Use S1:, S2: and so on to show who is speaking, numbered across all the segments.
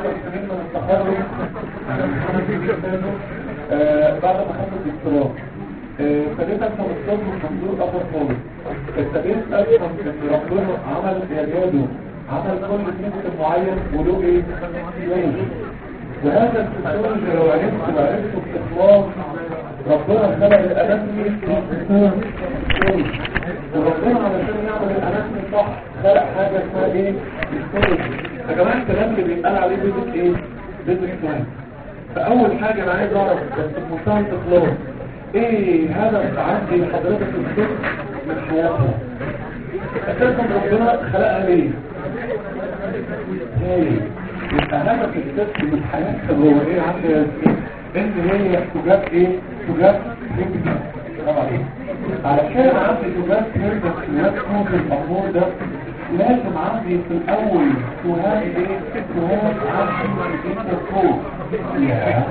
S1: 10 سنين من التخرج آه، بعد ما خدت الدكتوراه آه، ابتديت افهم الطب من منظور اخر خالص ابتديت افهم ان ربنا عمل اعجازه عمل كل سيستم معين وله ايه؟ سيستولوجي وهذا السيستولوجي لو عرفت وعرفته باخلاص ربنا خلق الاناتومي سيستولوجي وربنا علشان يعمل الاناتومي صح خلق حاجه اسمها ايه؟ سيستولوجي يا جماعه الكلام اللي بيتقال عليه بيزك ايه؟ بيزك ساينس فاول حاجه انا عايز اعرف بس بمنتهى الاخلاص ايه هدف عندي حضرتك الست من حياتها اساسا ربنا خلقها ليه ايه يبقى هدف الست من حياتها هو ايه عندي يا سيدي؟ ان هي تجاب ايه تجاب هيبنا طبعا ايه علشان عندي تجاب هيبنا ويكون في الامور ده لازم عندي في الاول تهاب ايه تهاب عندي الانتركور يا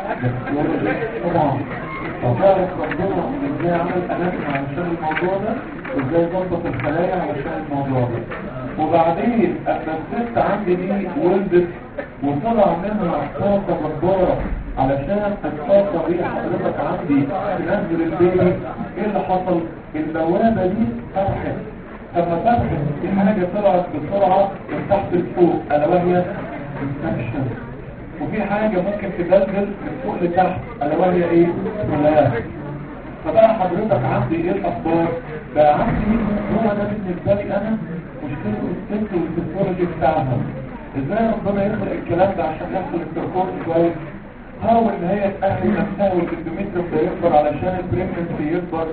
S1: طبعا وذلك ربنا ازاي عمل اماكن علشان الموضوع ده وازاي ظبط الخلايا علشان الموضوع ده وبعدين اما الست عندي دي ولدت وطلع منها طاقة جبارة علشان الطاقة دي حضرتك عندي تنزل البيبي ايه اللي حصل؟ البوابة دي فتحت لما فتحت في حاجة طلعت بسرعة من تحت لفوق الا وهي انفكشن وفي حاجة ممكن تبدل من فوق لتحت الا وهي ايه؟ سلاح فبقى حضرتك عندي ايه الاخبار؟ بقى عندي هو ده بالنسبة لي انا مشكلة الست والسيكولوجي بتاعها ازاي ربنا يخلق الكلام ده عشان يحصل التركوز كويس هو ان هي تأهل نفسها والكمبيوتر ده يكبر علشان البريمنسي يكبر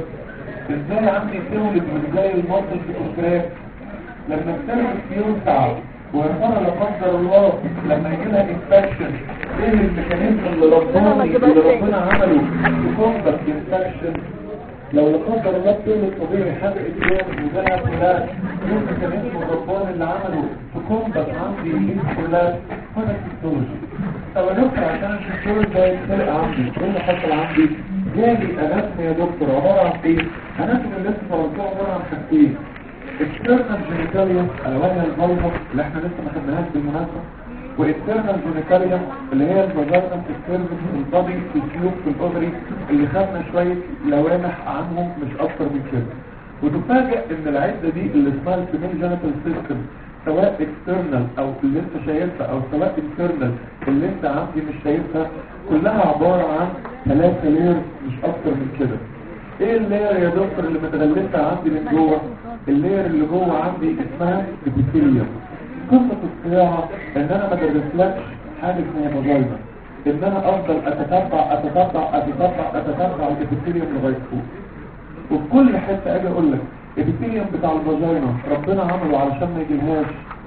S1: ازاي عندي تولد وازاي المصل في الكراك لما السيرفس يوسع ويصير لا قدر الله لما يجي لها انفكشن ايه الميكانيزم اللي ربنا اللي ربنا عمله في كومباكت انفكشن لو لا قدر الله بتولد طبيعي حاجه اتجاه وجالها فلان ايه الميكانيزم الرباني اللي عمله في كومباكت عندي ايه فلان هذا السيستولوجي طب يا دكتور عشان السيستولوجي ده يتسرق عندي ايه اللي حصل عندي؟ جالي اناتمي يا دكتور عباره عن ايه؟ اناتمي اللي لسه فرنسا عباره عن حاجتين اكسترنال جينيتاليوم اللي وهي البلغم اللي احنا لسه ما خدناهاش بالمناسبه واكسترنال جينيتاليوم اللي هي الفاجينا في السيرفس البادي في التيوب في الاوفري اللي خدنا شويه لوامح عنهم مش اكتر من كده وتفاجئ ان العده دي اللي اسمها الفيميل جينيتال سيستم سواء اكسترنال او اللي انت شايفها او سواء انترنال اللي انت عندي مش شايفها كلها عباره عن ثلاثه لير مش اكتر من كده ايه اللاير يا دكتور اللي متغلفه عندي من جوه اللاير اللي جوه عندي اسمها ابيثيليوم قصه الصياعه ان انا ما درسلكش حاجه اسمها فاجينا ان انا افضل اتتبع اتتبع اتتبع اتتبع الابيثيليوم لغايه فوق وفي كل حته اجي اقول لك الابيثيليوم بتاع الفاجينا ربنا عمله علشان ما يجيلهاش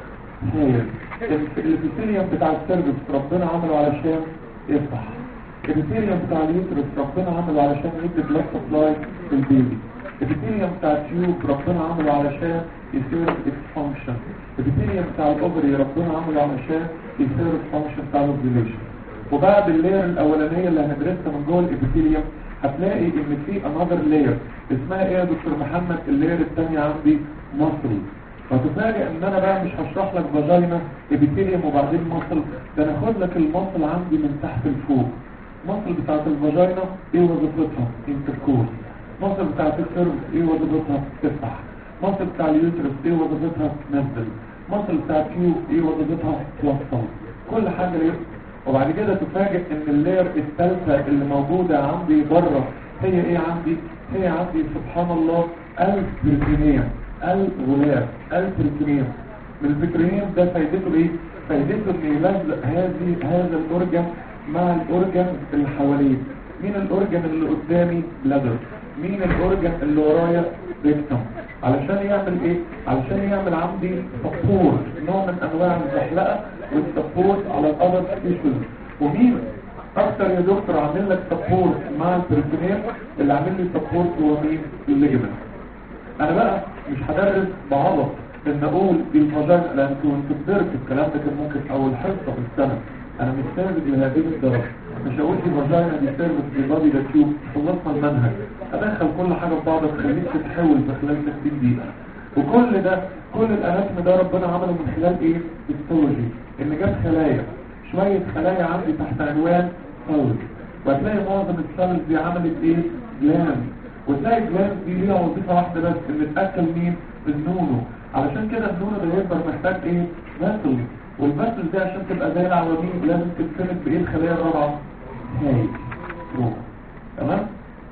S1: هايل الابيثيليوم بتاع السيرفكس ربنا عمله علشان يفتح الابيثيليوم بتاع اليوترس ربنا عمله علشان يدي بلاد سبلاي للبيبي الابيثيليوم بتاع التيوب ربنا عمله علشان يصير اكسفانكشن الابيثيليوم بتاع الاوفري ربنا عمله علشان يصير الفانكشن بتاع الاوفيليشن وبعد اللاير الاولانيه اللي هندرسها من جوه الابيثيليوم هتلاقي ان في انذر لاير اسمها ايه يا دكتور محمد اللاير الثانيه عندي مصري فتفاجئ ان انا بقى مش هشرح لك فاجينا ابيثيليوم وبعدين مصل ده انا هاخد لك المصل عندي من تحت لفوق مصل بتاعت الفاجينا ايه وظيفتها انتركورس مصل بتاعت السيرفس ايه وظيفتها تفتح مصل بتاع اليوترس ايه وظيفتها تنزل مصل بتاع التيوب ايه وظيفتها توصل كل حاجه ايه وبعد كده تفاجئ ان اللاير الثالثه اللي موجوده عندي بره هي ايه عندي هي عندي سبحان الله البريتينيوم الغلاف البريتينيوم من البريتينيوم ده فايدته ايه فايدته ان يلزق هذه هذا الاورجن مع الاورجن اللي حواليه مين الاورجن اللي قدامي بلادر مين الاورجن اللي ورايا ريكتم علشان يعمل ايه علشان يعمل عندي سبورت نوع من انواع الزحلقه والسبورت على الاذر تيشوز ومين اكتر يا دكتور عامل لك سبورت مع البريتونيل اللي عامل لي سبورت هو مين الليجمنت انا بقى مش هدرس بعبط ان اقول دي الفاجانا لان كنت كبرت الكلام ده كان ممكن اول حصه في السنه انا مش ثابت الى هذه الدرجه مش هقول دي فاجانا دي سيرفس دي بادي ده تيوب خلصنا المنهج ادخل كل حاجه في بعض تخليك تتحول في خلال 60 دقيقه وكل ده كل الاناتوم ده ربنا عمله من خلال ايه هيستولوجي ان جاب خلايا شوية خلايا عندي تحت عنوان سيلز وهتلاقي معظم السيلز دي عملت ايه جلاند وتلاقي الجلاند دي ليها وظيفة واحدة بس ان تاكل مين النونو علشان كده النونو ده يكبر محتاج ايه فاسل والفاسل دي عشان تبقى زي العواميد لازم تتسند بايه الخلايا الرابعة هاي روح تمام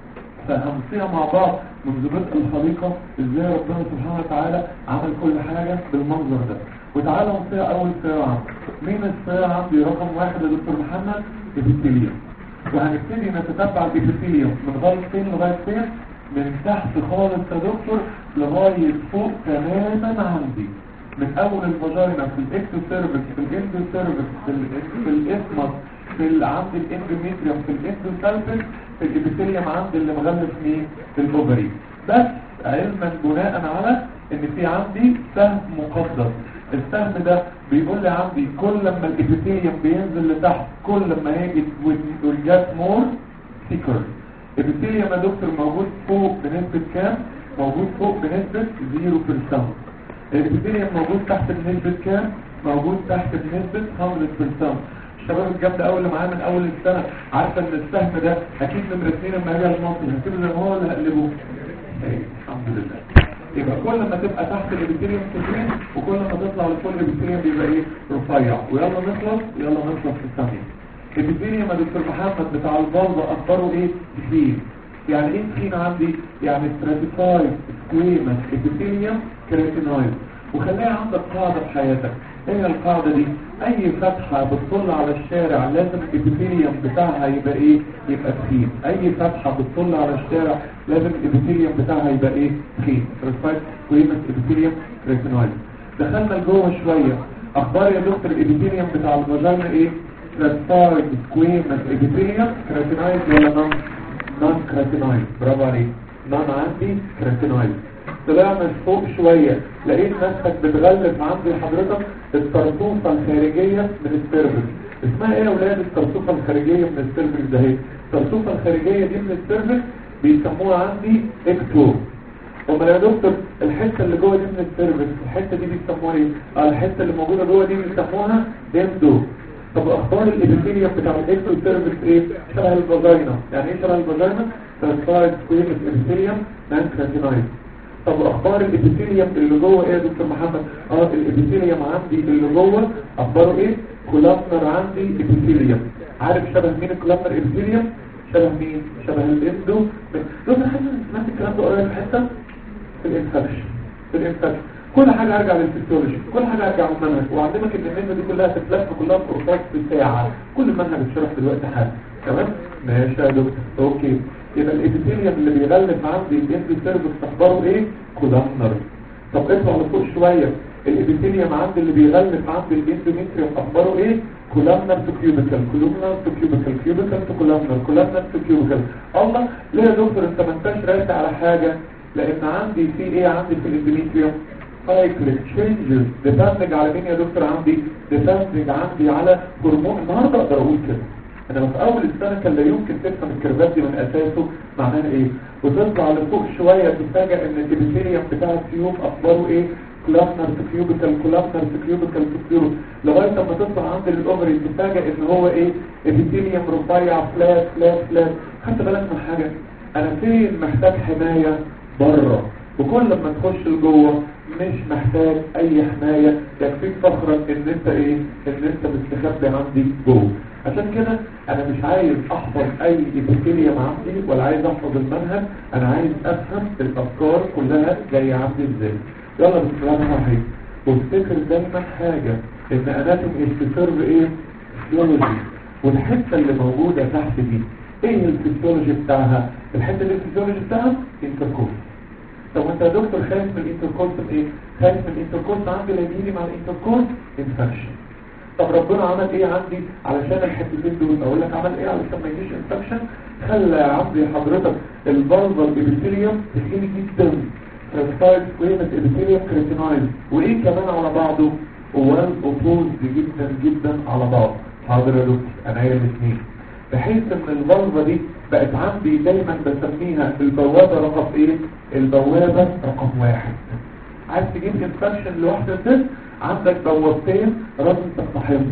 S1: فهنصيها مع بعض منذ بدء الخليقة ازاي ربنا سبحانه وتعالى عمل كل حاجة بالمنظر ده وتعالى نصيها اول صياعة مين الصياعة عندي رقم واحد يا دكتور محمد ابيثيليوم وهنبتدي نتتبع الابيثيليوم من لغاية فين لغاية فين من تحت خالص يا دكتور لغاية فوق تماما عندي من اول الفاجينا في الاكتو سيرفكس في الاندو سيرفكس في ال- في الاسمس في ال- عند الاندوميتريوم في الاندو سيرفكس في الابيثيليوم عند اللي مغلف مين في الاوفري بس علما بناء على ان في عندي سهم مقدس السهم ده بيقول لي عندي كل لما الابيثيليوم بينزل لتحت كل لما هيجي والجات مور سيكر الابيثيليوم يا دكتور موجود فوق بنسبة كام؟ موجود فوق بنسبة 0% الابيثيليوم موجود تحت بنسبة كام؟ موجود تحت بنسبة 100% الشباب الجامدة أول اللي معايا من أول السنة عارفة إن السهم ده أكيد نمرة اتنين لما هاجي المصري هسيبه زي ما هو ولا هقلبه؟ أيوة، الحمد لله يبقى كل ما تبقى تحت الابيثيليوم كتير وكل ما تطلع لفوق الابيثيليوم بيبقى ايه رفيع ويلا نخلص يلا نخلص في الثانية الابيثيليوم يا دكتور محمد بتاع البلبة اخباره ايه تخين يعني ايه تخين عندي يعني stratified squamous epithelium keratinoid وخليها عندك قاعدة في حياتك ايه هي القاعدة دي اي فتحة بتطل على الشارع لازم الابيثيليوم بتاعها يبقى ايه يبقى تخين اي فتحة بتطل على الشارع لازم الابيثيليوم بتاعها يبقى ايه تخين stratified squamous epithelium keratinoid دخلنا لجوه شوية اخبار يا دكتور الابيثيليوم بتاع الفاجينا ايه stratified squamous epithelium keratinoid ولا نون نون كراتينويد برافو عليك نون عندي كراتينويد طلعنا فوق شوية لقيت نفسك بتغلف عندي حضرتك الطرطوفة الخارجية من السيرفس اسمها ايه يا ولاد الطرطوفة الخارجية من السيرفس ده اهي الطرطوفة الخارجية دي من السيرفس بيسموها عندي اكتو امال يا دكتور الحته اللي جوه دي من السيرفس الحته دي بيسموها ايه اه الحته اللي موجوده جوه دي بيسموها اندو طب اخبار الابيثيليوم بتاع الاكتو سيرفس ايه شبه الفاجينا يعني ايه شبه الفاجينا ترانسفايد سكويرس ابيثيليوم نان كراتينايد طب اخبار الابيثيليوم اللي جوه ايه يا دكتور محمد اه الابيثيليوم عندي اللي جوه اخباره ايه كولابنر عندي ابيثيليوم عارف شبه مين الكولابنر ابيثيليوم شبه مين شبه الاندو دكتور حاسس ان سمعت الكلام ده قريب في حته في الانفكشن في الانفكشن كل حاجة ارجع للفسيولوجي كل حاجة ارجع للمنهج وعلمك ان النسبة دي كلها تتلف كلها في قرصات في ساعة كل المنهج اتشرح دلوقتي حالا تمام ماشي يا دكتور اوكي يبقى الابيثيليوم اللي بيغلف عندي الاندو سيرفكس اخباره ايه كولامنر طب اطلع لفوق شوية الابيثيليوم عندي اللي بيغلف عندي الاندوميتريوم اخباره ايه كولامنر تو كيوبيكال كولامنر تو كيوبيكال كيوبيكال تو كولامنر كولامنر تو كيوبيكال الله ليه يا دكتور انت ما انتش رايح على حاجة لان عندي في ايه عندي في الاندوميتريوم سايكل تشينجز ديبندنج على مين يا دكتور عندي ديبندنج عندي على هرمون النهارده اقدر اقول كده انا في اول السنه كان لا يمكن تفهم الكيرفات دي من اساسه معناها ايه وتطلع لفوق شويه تتفاجئ ان الابيثيليوم بتاع السيوف اخباره ايه كلامنر كيوبيكال كلامنر كيوبيكال كيوبيكال لغايه لما تطلع عند الاوفري تتفاجئ ان هو ايه ابيثيليوم رفيع فلات فلات فلات خدت بالك من حاجه انا فين محتاج حمايه بره وكل لما تخش لجوه مش محتاج اي حماية يكفيك فخرا ان انت ايه ان انت مستخبي عندي جوه عشان كده انا مش عايز احفظ اي ابيثيليوم عندي ولا عايز احفظ المنهج انا عايز افهم الافكار كلها جايه عندي ازاي يلا بسم الله الرحمن الرحيم وافتكر دايما حاجة ان اناتوم استسرب ايه فيسيولوجي والحتة اللي موجودة تحت دي ايه الفسيولوجي بتاعها الحتة اللي الفسيولوجي بتاعها انتركورس طب وانت يا دكتور خايف من الانتركورس ايه خايف من الانتركورس عندي لا يجيلي مع الانتركورس انفكشن طب ربنا عمل ايه عندي علشان الحتتين دول اقول لك عمل ايه علشان ما يجيش انفكشن خلى عندي حضرتك البلبر ابيثيليوم تخيل جدا ترانسفايد سكويمس ابيثيليوم كريتينايز وايه كمان على بعضه وان اوبوز جدا جدا على بعض حاضر يا دكتور انا هي الاثنين بحيث ان البلبة دي بقت عندي دايما بسميها البوابة رقم ايه البوابة رقم واحد عايز تجيب انفكشن لوحدة ست عندك بوابتين لازم تقتحمهم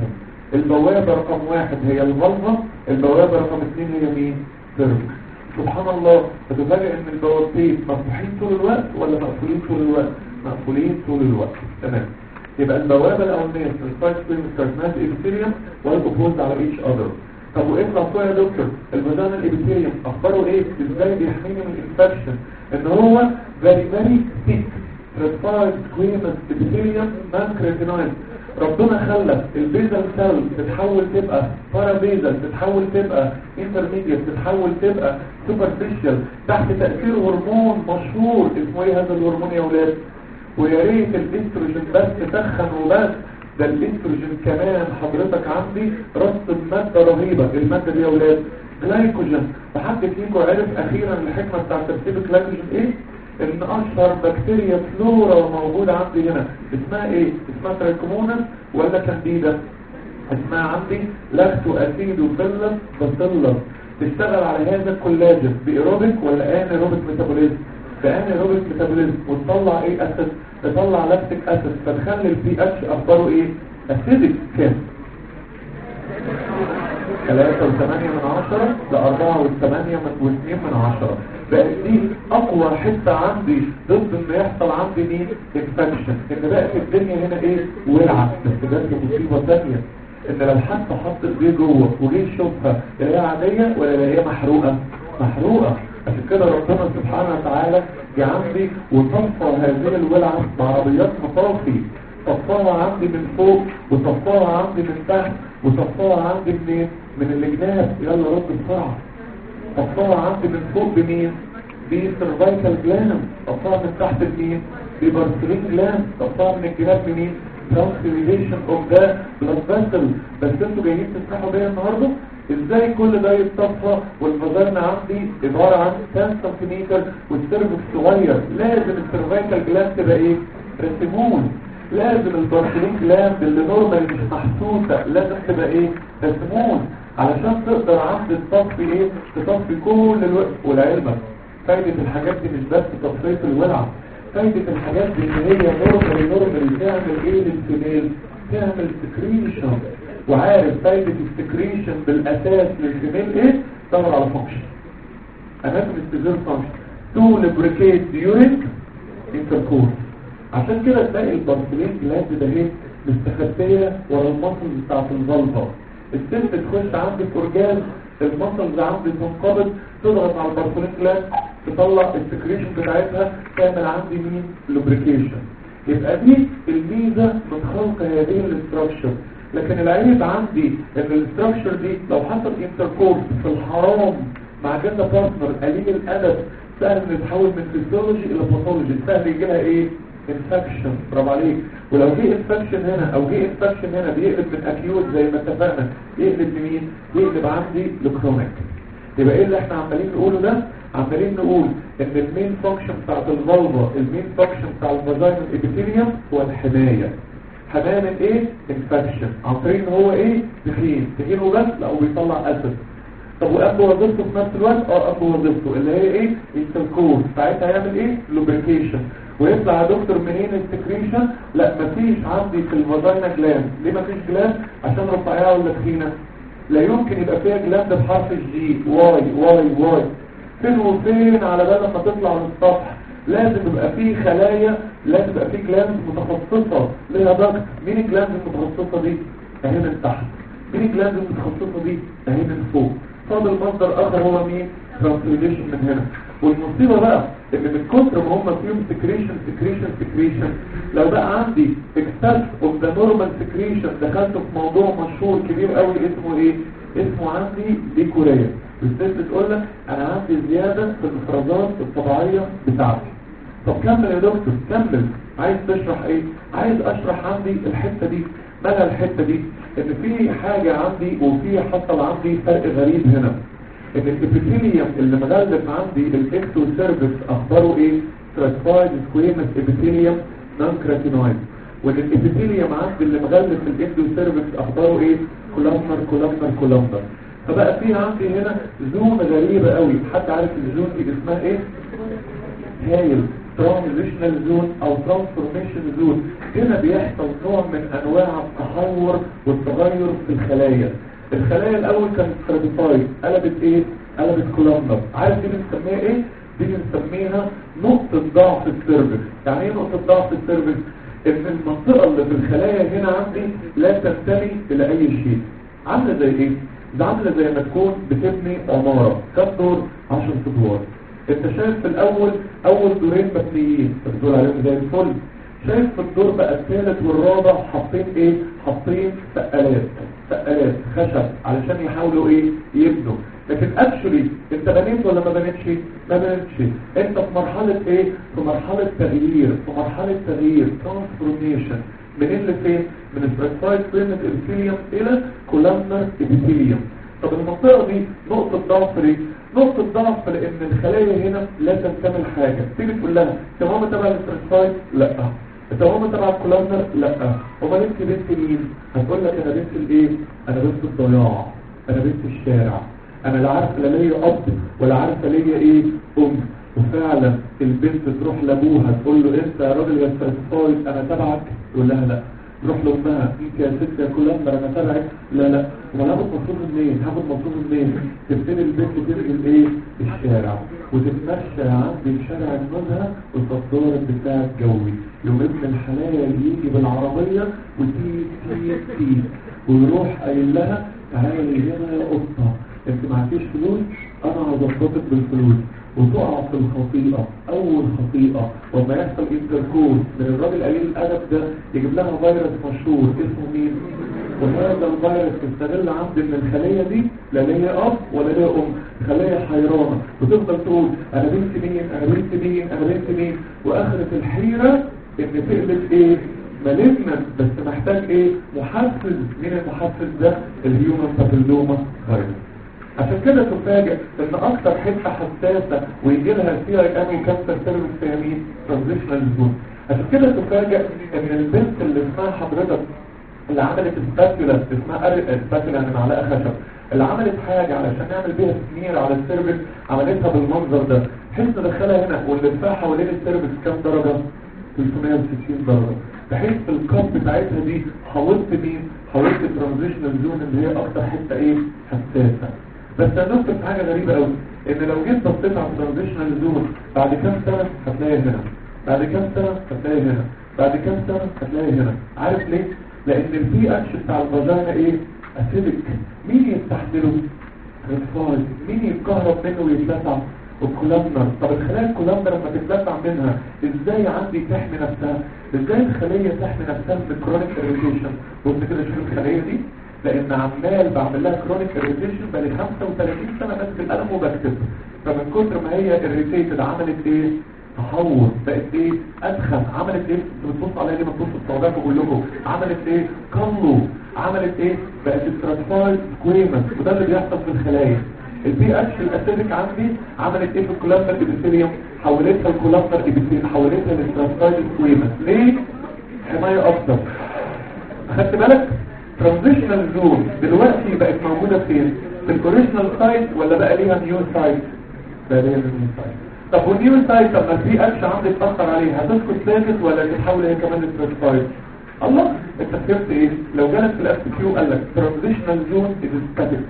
S1: البوابة رقم واحد هي الفالفا البوابة رقم اثنين هي مين سيرفكس سبحان الله فتفاجئ ان البوابتين مفتوحين طول الوقت ولا مقفولين طول الوقت مقفولين طول الوقت تمام يبقى البوابة الاولانية الفايت سبرينج كارتنات ابيثيليوم والاوبوز على ايتش اذر طب وايه الموضوع يا دكتور الفاجينا الابيثيليوم اخباره ايه ازاي بيحميني من الانفكشن ان هو very very thick stratified squamous epithelium non-keratinized ربنا خلى البيزل سيل تتحول تبقى بارابيزل تتحول تبقى انترميديت تتحول تبقى سوبرفيشال تحت تأثير هرمون مشهور اسمه ايه هذا الهرمون يا ولاد ويا ريت الاستروجين بس تخن وبس ده الاستروجين كمان حضرتك عندي رص مادة رهيبة المادة دي يا ولاد جلايكوجين وحد فيكم عرف اخيرا الحكمة بتاع ترتيب الجلايكوجين ايه ان اشهر بكتيريا فلورا موجودة عندي هنا اسمها ايه اسمها ترايكومونس ولا كانديدا اسمها عندي لاكتو اسيدو فيلس باسيلس تشتغل على هذا الكولاجين بايروبيك ولا انيروبيك ميتابوليزم بانيروبيك ميتابوليزم وتطلع ايه اسيد تطلع لاكتيك اسيد فتخلي البي اتش اخباره ايه اسيدك كام 3 وثمانية من عشرة لأربعة وثمانية واثنين من عشرة بقت دي أقوى حتة عندي ضد إن يحصل عندي مين انفكشن إن بقت الدنيا هنا إيه ولعت بس ده مصيبة ثانية إن لو حد حط إيديه جوه وجه يشوفها هي عادية ولا هي محروقة محروقة عشان كده ربنا سبحانه وتعالى جه عندي وصفى هذه الولعة بعربيات مطافي صفاها عندي من فوق وصفاها عندي من تحت وصفاها عندي منين من الجناب يلا رد بسرعة صفاها عندي من فوق بمين بسيرفايكال جلاند صفاها من تحت بمين ببارسلين جلاند صفاها من الجناب بمين ترانسفيريشن اوف ذا بلاد فيسل بس انتوا جايين تسمعوا بيا النهارده ازاي كل ده يتصفى والفاجينا عندي عباره عن 10 سم والسيرفكس صغير لازم السيرفايكال جلاند تبقى ايه رسمون لازم البارسلين جلاند اللي نورمال مش محسوسه لازم تبقى ايه رسمون علشان تقدر عند تصفي ايه تصفي كل الوقت ولعلمك فايدة الحاجات دي مش بس تصفية الولعة فايدة الحاجات دي ان هي نورمال نورمال تعمل ايه للفيميل تعمل سكريشن وعارف فايدة السكريشن بالاساس للفيميل ايه تدور على فانكشن اناتوم استيزير فانكشن تو لبريكيت ديورينج انتركورس عشان كده تلاقي البارسلين جلاند ده ايه مستخبية ورا المصل بتاعت الفالفا الست تخش عندي فرجال المصل عندي تنقبض تضغط على البارسلين جلاند تطلع السكريشن بتاعتها تعمل عندي مين لوبريكيشن يبقى دي الميزة من خلق هذه الاستراكشر لكن العيب عندي ان الاستراكشر دي لو حصل انتركورس في الحرام مع جنة بارتنر قليل الادب سهل ان يتحول من فيسيولوجي الى باثولوجي سهل يجي لها ايه انفكشن برافو عليك ولو جه انفكشن هنا او جه انفكشن هنا بيقلب من اكيوت زي ما اتفقنا يقلب لمين يقلب عندي لكرونيك يبقى ايه اللي احنا عمالين نقوله ده عمالين نقول ان المين فانكشن بتاعت الفالفا المين فانكشن بتاع الفاجينا الابيثيليوم هو الحمايه حمايه من ايه انفكشن عن طريق ان هو ايه تخين تخين وبس لا وبيطلع اسيد طب وقبل وظيفته في نفس الوقت اه قبل وظيفته اللي هي ايه التلكور ساعتها هيعمل ايه لوبريكيشن ويطلع يا دكتور منين السكريشن لا مفيش عندي في الفاجينا جلاند ليه مفيش جلاند عشان رفيعه ولا تخينه لا يمكن يبقى فيها جلاند بحرف الجي واي واي واي فين وفين على بال ما تطلع من السطح لازم يبقى فيه خلايا لازم يبقى فيه جلاند متخصصه ليها ضغط مين الجلاند المتخصصه دي اهي من تحت مين الجلاند المتخصصه دي اهي من فوق فاضل مصدر اخر هو مين ترانسليشن من هنا والمصيبه بقى ان من كتر ما هم فيهم سكريشن سكريشن سكريشن لو بقى عندي اكسس اوف ذا نورمال سكريشن دخلت في موضوع مشهور كبير قوي اسمه ايه اسمه عندي ديكوريا الست بتقول لك انا عندي زياده في الافرازات الطبيعيه بتاعتي طب كمل يا دكتور كمل عايز تشرح ايه عايز اشرح عندي الحته دي مالها الحته دي ان في حاجه عندي وفي حصل عندي فرق غريب هنا ان الابيثيليوم اللي مغلف عندي الاكتو سيرفيس اخباره ايه stratified squamous epithelium non keratinoid وان الابيثيليوم عندي اللي مغلف الاكتو سيرفيس اخباره ايه كولامنر كولامنر كولامنر فبقى في عندي هنا زون غريبة قوي حد عارف الزون دي اسمها ايه هايل ترانزيشنال زون او ترانسفورميشن زون هنا بيحصل نوع من انواع التحور والتغير في الخلايا الخلايا الاول كانت ستراتيفايد قلبت ايه قلبت كولامنر عارف دي بنسميها ايه دي بنسميها نقطة ضعف السيرفكس يعني ايه نقطة ضعف السيرفكس ان المنطقة اللي في الخلايا هنا عندي لا تنتمي الى اي شيء عاملة زي ايه ده عاملة زي ما تكون بتبني عمارة كم دور 10 ادوار انت شايف في الاول اول دورين مبنيين بتقول عليهم زي الفل شايف في الدور بقى الثالث والرابع حاطين ايه حاطين سقالات سقالات خشب علشان يحاولوا ايه يبنوا لكن اكشولي انت بنيت ولا ما بنيتش ما بنيتش انت في مرحلة ايه في مرحلة تغيير في مرحلة تغيير ترانسفورميشن من اللي فين من الفرنسايد كلينت ابيثيليوم الى كولامنر ابيثيليوم طب المنطقة دي نقطة ضعف ليه نقطة ضعف لان الخلايا هنا لا تنتمي لحاجة تيجي تقول لها تمام تبع الفرنسايد لا تمام تبع الكولامنر لا امال انت بنت مين هتقول لك انا بنت الايه انا بنت الضياع انا بنت الشارع انا لا عارفه لا ليا اب ولا عارفه ليا ايه ام وفعلا البنت تروح لابوها تقول له انت يا راجل يا سايد انا تبعك يقول لها لا تروح لامها انت يا ست يا كولامبر انا تبعك لا لا امال هاخد مصروف منين هاخد مصروف منين تبتدي البنت تنقل ايه الشارع وتتمشى عندي في شارع جوزها والصدار بتاع الجوي يوم ابن الحلال يجي بالعربيه وتيجي تيجي تيجي ويروح قايل لها تعالي هنا يا قطه انت معكيش فلوس انا هظبطك بالفلوس وتقع في الخطيئة اول خطيئة وما يحصل انتركورس من الراجل قليل الادب ده يجيب لها فيروس مشهور اسمه مين وهذا الفيروس يستغل عندي ان الخلية دي لا ليا اب ولا ليا ام خلية حيرانة وتفضل تقول انا بنت مين انا بنت مين انا بنت مين واخرة الحيرة ان تقلب ايه مالجنا بس محتاج ايه محفز مين المحفز ده الهيومن بابيلوما فيروس عشان كده تفاجئ ان اكتر حته حساسه ويجي لها سي اي ان وكانسر سيرفيس فيها مين ترانزيشنال زون عشان كده تفاجئ ان البنت اللي اسمها حضرتك اللي عملت سباتولا اسمها سباتولا يعني معلقه خشب اللي عملت حاجه علشان نعمل بيها سمير على السيرفيس عملتها بالمنظر ده حيث ندخلها هنا واللفاها حوالين السيرفيس كام درجه 360 درجه بحيث في الكاب بتاعتها دي حاولت مين حاولت الترانزيشنال زون اللي هي اكتر حته ايه حساسه بس هنذكر في حاجة غريبة قوي ان لو جيت بصيت على الترانزيشنال زون بعد كام سنة هتلاقي هنا بعد كام سنة هتلاقي هنا بعد كام سنة هتلاقي هنا عارف ليه؟ لان البي اتش بتاع الفاجينا ايه؟ اسيدك مين يستحمله؟ رفاي مين يتكهرب منه ويتلسع؟ الكولامنر طب الخلايا الكولامنر لما تتلسع منها ازاي عندي تحمي نفسها؟ ازاي الخلية تحمي نفسها من الكرونيك اريتيشن؟ بص كده شوف الخلية دي لان عمال بعمل لها كرونيك اريتيشن بقالي 35 سنه ماسك القلم وبكتب فمن كتر ما هي اريتيتد عملت ايه تحور بقت ايه ادخن عملت ايه انتوا بتبصوا عليا ليه ما تبصوا الصوابع بقول لكم عملت ايه كلو عملت ايه بقت ستراتيفايد سكويمس وده اللي بيحصل في الخلايا البي اتش الاسيدك عندي عملت ايه في الكولامنر ابيثيليوم حولتها الكولامنر ابيثيليوم حولتها لستراتيفايد سكويمس ليه حمايه اكتر اخدت بالك ترانزيشنال زون دلوقتي بقت موجودة فين في الاوريجينال سايت ولا بقى ليها نيو سايت بقى ليها نيو سايت طب والنيو سايت لما في اتش عندك تاثر عليها هتسكت ساكت ولا تتحول هي كمان لستراتيفايد الله انت فهمت ايه لو جالك في الاف كيو قال لك ترانزيشنال زون از ستاتيك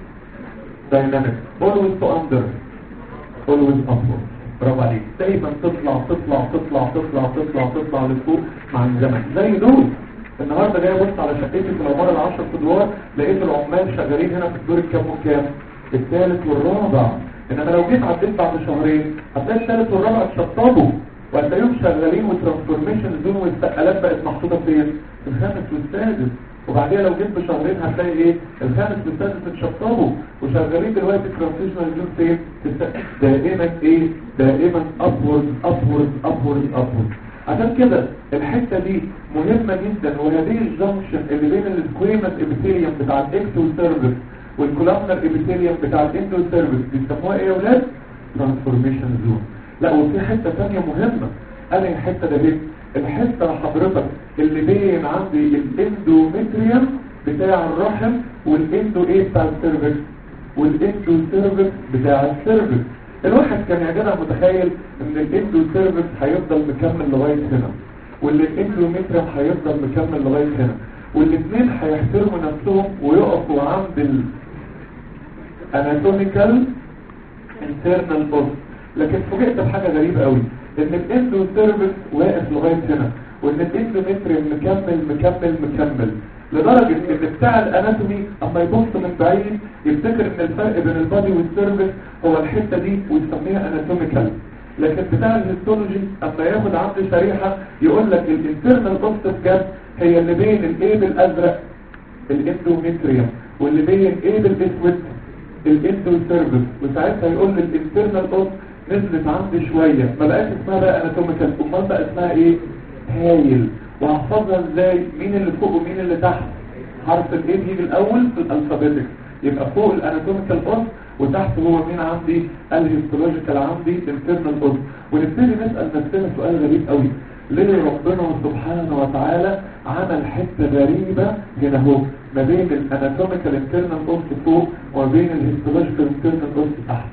S1: دايناميك اولويز تو اندر اولويز ابورد برافو عليك دايما تطلع تطلع تطلع تطلع تطلع تطلع لفوق مع الزمن زي دول النهارده جاي ابص على شقتي في العماره العشر ادوار لقيت العمال شغالين هنا في الدور الكام وكام الثالث والرابع انما لو جيت عديت بعد شهرين هتلاقي الثالث والرابع اتشطبوا وهتلاقيهم شغالين وترانسفورميشن زون والسقالات بقت محطوطه فين في الخامس والسادس وبعدين لو جيت بشهرين هتلاقي ايه الخامس والسادس اتشطبوا وشغالين دلوقتي ترانسفورميشن زون فين في السقف. دائما ايه دائما ابورد ابورد ابورد ابورد عشان كده الحتة دي مهمة جدا وهذه الجنكشن اللي بين السكويمس ابيثيليوم بتاع الاكتو سيرفيس والكولامنر ابيثيليوم بتاع الاندو سيرفيس بيسموها ايه يا ولاد؟ ترانسفورميشن زون لا وفي حتة ثانية مهمة انا الحتة ده ليه؟ الحتة حضرتك اللي بين عندي الاندومتريوم بتاع الرحم والاندو ايه بتاع السيرفيس والاندو سيرفيس بتاع السيرفيس الواحد كان يا جدع متخيل ان الاندو سيرفكس هيفضل مكمل لغايه هنا واللي الاندوميتريم هيفضل مكمل لغايه هنا والاثنين هيحترموا نفسهم ويقفوا عند الاناتوميكال انترنال بوست لكن فوجئت بحاجه غريبه قوي ان الاندو سيرفكس واقف لغايه هنا وان الاندوميتريم مكمل مكمل مكمل لدرجة ان بتاع الاناتومي اما يبص من بعيد يفتكر ان الفرق بين البادي والسيرفس هو الحتة دي ويسميها اناتوميكال لكن بتاع الهيستولوجي اما ياخد عنده شريحة يقول لك الانترنال اوبتس جاب هي اللي بين الايه بالازرق الاندوميتريوم واللي بين ايه بالاسود الاندو سيرفس وساعتها يقول لي الانترنال اوبت نزلت عندي شوية ما بقاش اسمها بقى اناتوميكال امال بقى اسمها ايه هايل وهحفظها ازاي مين اللي فوق ومين اللي تحت حرف الايه بيجي الاول في الالفابيتك يبقى فوق الاناتوميكال اوس وتحت هو مين عندي الهيستولوجيكال عندي الانترنال اوس ونبتدي نسال نفسنا سؤال غريب قوي ليه ربنا سبحانه وتعالى عمل حته غريبه هنا اهو ما بين الاناتوميكال انترنال اوس فوق وما بين الهيستولوجيكال انترنال اوس تحت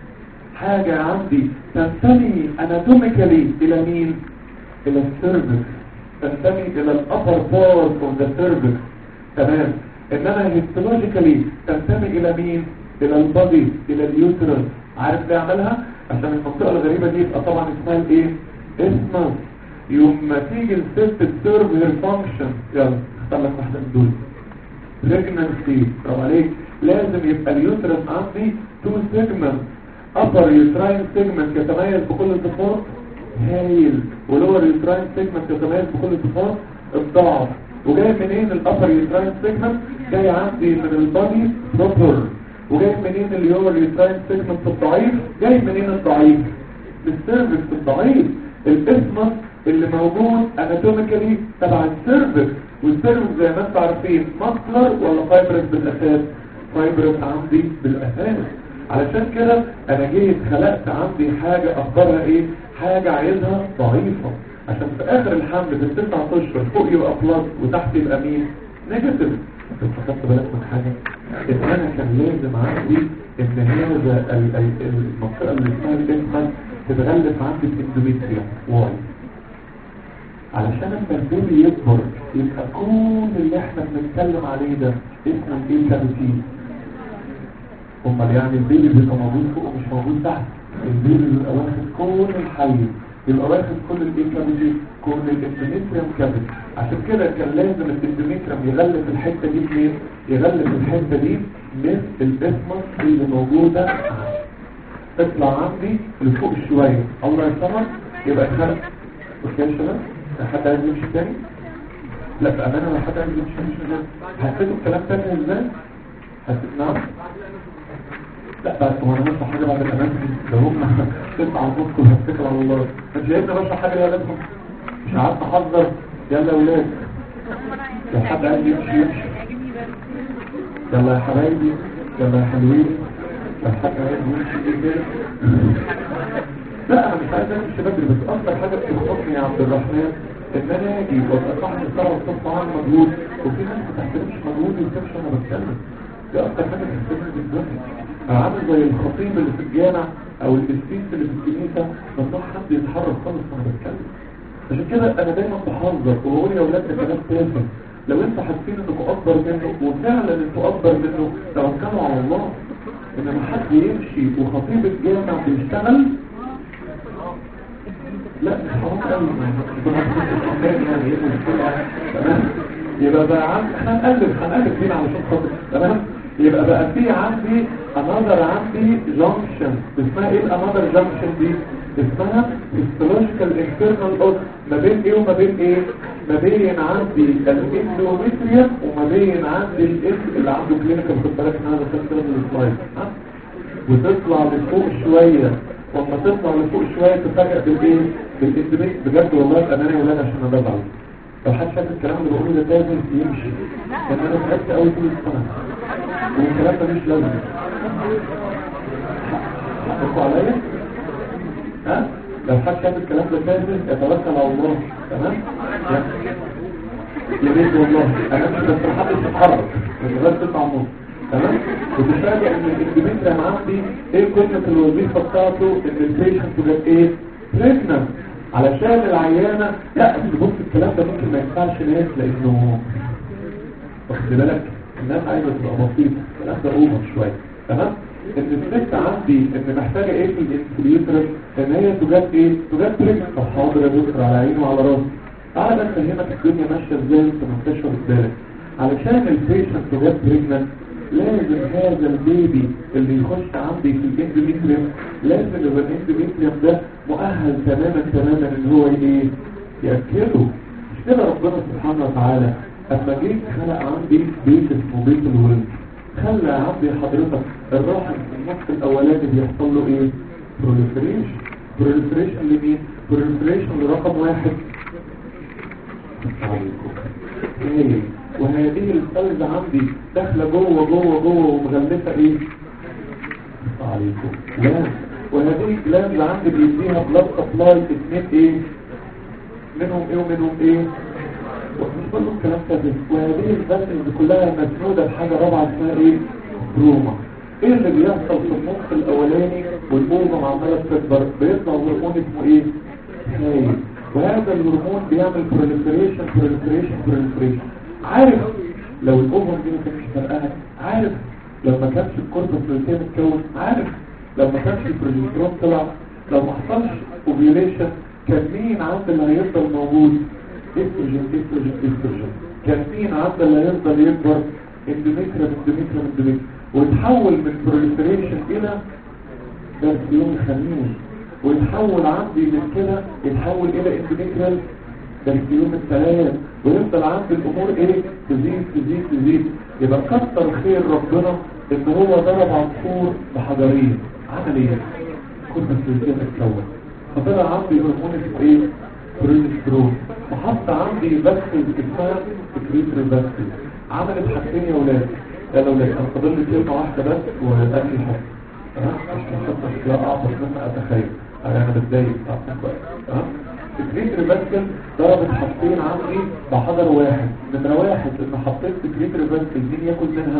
S1: حاجه عندي تنتمي اناتوميكالي الى مين الى السيرفكس تنتمي الى الابر بارت اوف ذا سيرفكس تمام انما هيستولوجيكالي تنتمي الى مين الى البادي الى اليوترس عارف ليه عملها عشان المنطقه الغريبه دي يبقى طبعا اسمها الايه اسمها يوم ما تيجي الست تسيرف هير فانكشن يلا اختار لك واحده من دول بريجننسي برافو عليك لازم يبقى اليوترس عندي تو سيجمنت upper uterine segment يتميز بكل الصفات هايل ولور يوتراين سيجمنت يتميز بكل صفات الضعف وجاي منين الابر يوتراين سيجمنت جاي عندي من البادي بروبر وجاي منين اليور يوتراين سيجمنت الضعيف جاي منين الضعيف السيرفكس الضعيف الاسمس اللي موجود اناتوميكالي تبع السيرفكس والسيرفكس زي ما انتم عارفين ماسكلر ولا فايبرس بالاساس فايبرس عندي بالاساس علشان كده انا جيت خلقت عندي حاجة اخبارها ايه حاجة عايزها ضعيفة عشان في اخر الحمل في التسع اشهر فوق يبقى بلس وتحت يبقى مين نيجاتيف انت خدت بالك من حاجة ان انا كان لازم عندي ان هذا المنطقة اللي اسمها الاسمة تتغلف عندي باندوميتريوم واي علشان لما البيبي يكبر يبقى كل اللي احنا بنتكلم عليه ده اسمه ايه كابوتين امال يعني البيبي بيبقى موجود فوق ومش موجود تحت البيبي بيبقى واخد كل الحي يبقى واخد كل الايه كابيتي كل الاندوميتريوم كابيتي عشان كده كان لازم الاندوميتريوم يغلف الحته دي فين يغلف الحته دي من الاسمس اللي موجوده عندي تطلع عندي لفوق شويه الله يسمع يبقى خلق اوكي يا شباب حد عايز يمشي تاني لا بامانه لو حد عايز يمشي مش حسيتوا الكلام تاني ازاي حسيت نعم لا بس هو انا بشرح حاجه بعد الامان ده هم تسعة ونص وهتكل على الله مش جايبنا بشرح حاجه يا ولادكم مش قعدت احذر يلا يا ولاد لو حد عايز يمشي يمشي يلا يا حبايبي يلا يا حلوين لو حد عايز يمشي ايه كده لا انا مش عايز امشي بدري بس اكتر حاجه بتخطفني يا عبد الرحمن ان انا اجي وابقى صاحب الساعه والصف عن مجهود وفي ناس ما تحترمش مجهودي وتمشي وانا بتكلم دي اكتر حاجه بتحترمني بالدنيا عامل زي الخطيب اللي في الجامع او الاسيس اللي في الكنيسه ممنوع حد يتحرك خالص وانا بتكلم عشان كده انا دايما بحذر وبقول يا اولاد ده كلام تافه لو انتوا حاسين انكم اكبر منه وفعلا انتوا اكبر منه توكلوا على الله انما حد يمشي وخطيب الجامع بيشتغل لا مش حرام قوي يعني ايه مشكله تمام يبقى بقى عندي احنا هنقلب هنقلب فين علشان خاطر تمام يبقى بقى في عندي another عندي junction اسمها ايه الانذر junction دي اسمها histological internal os ما بين ايه وما بين ايه ما بين عندي الاندوميتريوم وما بين عندي الاس اللي عنده كلينيكال خد بالك ان هذا كان كده من السلايد وتطلع لفوق شويه وما تطلع لفوق شويه تفاجئ بالايه بالاندوميت بجد والله بامانه يا ولاد عشان انا بزعل لو حد شاف الكلام اللي بقوله ده لازم يمشي لان انا تعبت قوي طول السنه والكلام ده مش لازم حقكوا عليا ها لو حد شاف الكلام ده لازم يتوكل على الله تمام يا ريت والله انا مش بس محدش يتحرك مش بس تسعة ونص تمام وتفاجئ ان الاندوميتريوم عندي ايه قيمه الوظيفه بتاعته ان البيشنت تبقى ايه بريجننت علشان العيانه لا أصل بص الكلام ده ممكن ما ينفعش ناس لانه واخد بالك الناس عايزه تبقى بسيطه الكلام ده اوفر شويه تمام ان الست عندي ان محتاجه ايه في الانسوليتر ان هي تجاب ايه تجاب بريجننت طب حاضر يا دكتور على عيني وعلى راسي تعالى بس افهمك الدنيا ماشيه ازاي انت ما انتش واخد بالك علشان البيشنت تجاب بريجننت لازم هذا البيبي اللي يخش عندي في الاندوميتريوم لازم يبقى الاندوميتريوم ده مؤهل تماما تماما ان هو ايه ياكله مش كده ربنا سبحانه وتعالى اما جيت خلق عندي بيت اسمه بيت الولد خلى عندي حضرتك الرحم في النص الاولاني بيحصل له ايه بروليفريشن بروليفريشن لمين بروليفريشن لرقم واحد عليكم ايه وهذه السلز عندي داخله جوه جوه جوه ومغلفه ايه عليكم لا وهذه الجلاند عندي بيديها بلاد سبلاي اثنين ايه منهم ايه ومنهم ايه ومش كله الكلام ده وهذه الفاسل كلها مسنوده بحاجه رابعه اسمها ايه بروما ايه اللي بيحصل في المخ الاولاني والبومه عماله تكبر بيطلع هرمون اسمه ايه هاي وهذا الهرمون بيعمل بروليفريشن بروليفريشن بروليفريشن عارف لو الاوفر دي ما كانتش فرقها عارف لو ما كانش الكوربس لوتين اتكون عارف لو ما كانش البروجسترون طلع لو ما حصلش اوفيوليشن كان مين عند اللي هيفضل موجود استروجين استروجين استروجين كان مين عند اللي هيفضل يكبر اندوميتريوم اندوميتريوم اندوميتريوم وتحول من بروليفريشن الى درسيوم خميس ويتحول عندي من كده يتحول الى اندوميتريال درسيوم الثلاث ويفضل عندي الامور ايه تزيد تزيد تزيد يبقى كتر خير ربنا ان هو ضرب عصفور بحجرين عمل ايه كنت السلسله اتكون فطلع عندي هرمون اسمه ايه بريسترون وحط عندي بس اسمها سكريتري بس عملت حاجتين يا ولاد يا ولاد انا فاضل لي كلمه واحده بس والاكل حاجه تمام عشان خاطر لا اعطش مما اتخيل انا بتضايق تعرفوا كويس تمام سكريتري باسكل ضربت حاجتين عندي بحجر واحد نمرة واحد ان حطيت سكريتري باسكل مين ياكل منها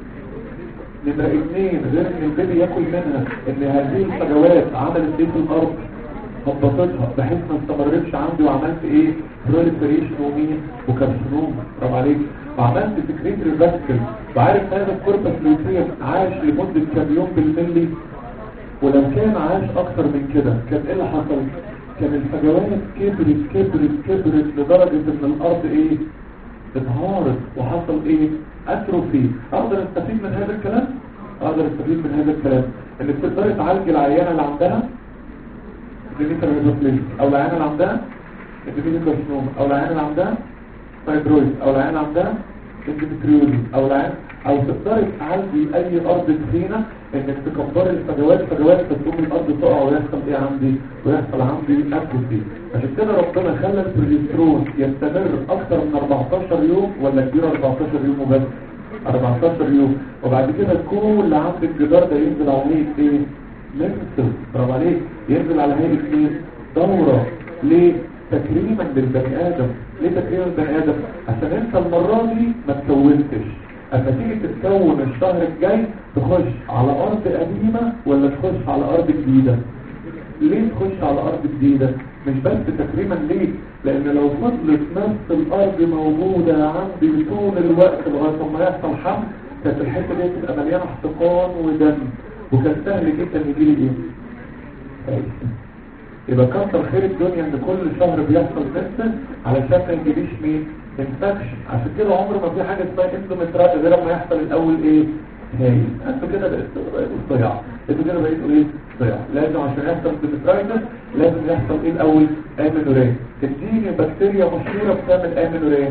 S1: نمرة اثنين غير ان البيبي ياكل منها ان هذه الفجوات عملت ايه في الارض هبطتها بحيث ما استمرتش عندي وعملت ايه بروليفريشن ومين وكارسينوم برافو عليك وعملت سكريتري باسكل وعارف هذا الكوربس لوتيوم عاش لمدة كام يوم بالملي ولو كان عاش اكتر من كده كان ايه اللي حصل كان الفجوات كبرت كبرت كبرت لدرجة ان الارض ايه انهارت وحصل ايه اتروفي اقدر استفيد من هذا الكلام اقدر استفيد من هذا الكلام ان بتقدر تعالج العيانة اللي عندها ديميتر هيدروفليز او العيانة اللي عندها ديميتر كارسينوم او العيانة اللي عندها فايبرويد او العيانة اللي عندها اندوميتريوزيس او العيان او تقدر تعالجي اي ارض تخينه انك تكبري الفجوات فجوات فتقوم الارض تقع ويحصل ايه عندي ويحصل عندي اتروفي عشان كده ربنا خلى البروجسترون يستمر اكتر من 14 يوم ولا كبير 14 يوم وبس 14 يوم وبعد كده كل عند الجدار ده ينزل على هيئه ايه نفسه برافو عليك ينزل على هيئه ايه دوره ليه تكريما للبني ادم ليه تكريما للبني ادم عشان انت المره دي ما تكونتش اما تيجي تتكون الشهر الجاي تخش على ارض قديمة ولا تخش على ارض جديدة ليه تخش على ارض جديدة مش بس تكريما ليه لان لو فضلت نفس الارض موجودة عندي طول الوقت لغاية ما يحصل حمل كانت الحتة دي تبقى مليانة احتقان ودم وكان سهل جدا يجي لي ايه يبقى كتر خير الدنيا ان كل شهر بيحصل تنسل علشان ما يجيليش مين انفكشن عشان كده عمر ما في حاجه اسمها اندومترايتس غير لما يحصل الاول ايه هاي انتوا كده بقيتوا ضياع انتوا كده بقيتوا ايه ضياع لازم عشان يحصل اندومترايتس لازم يحصل ايه الاول امينوريه اديني بكتيريا مشهوره بتعمل امينوريه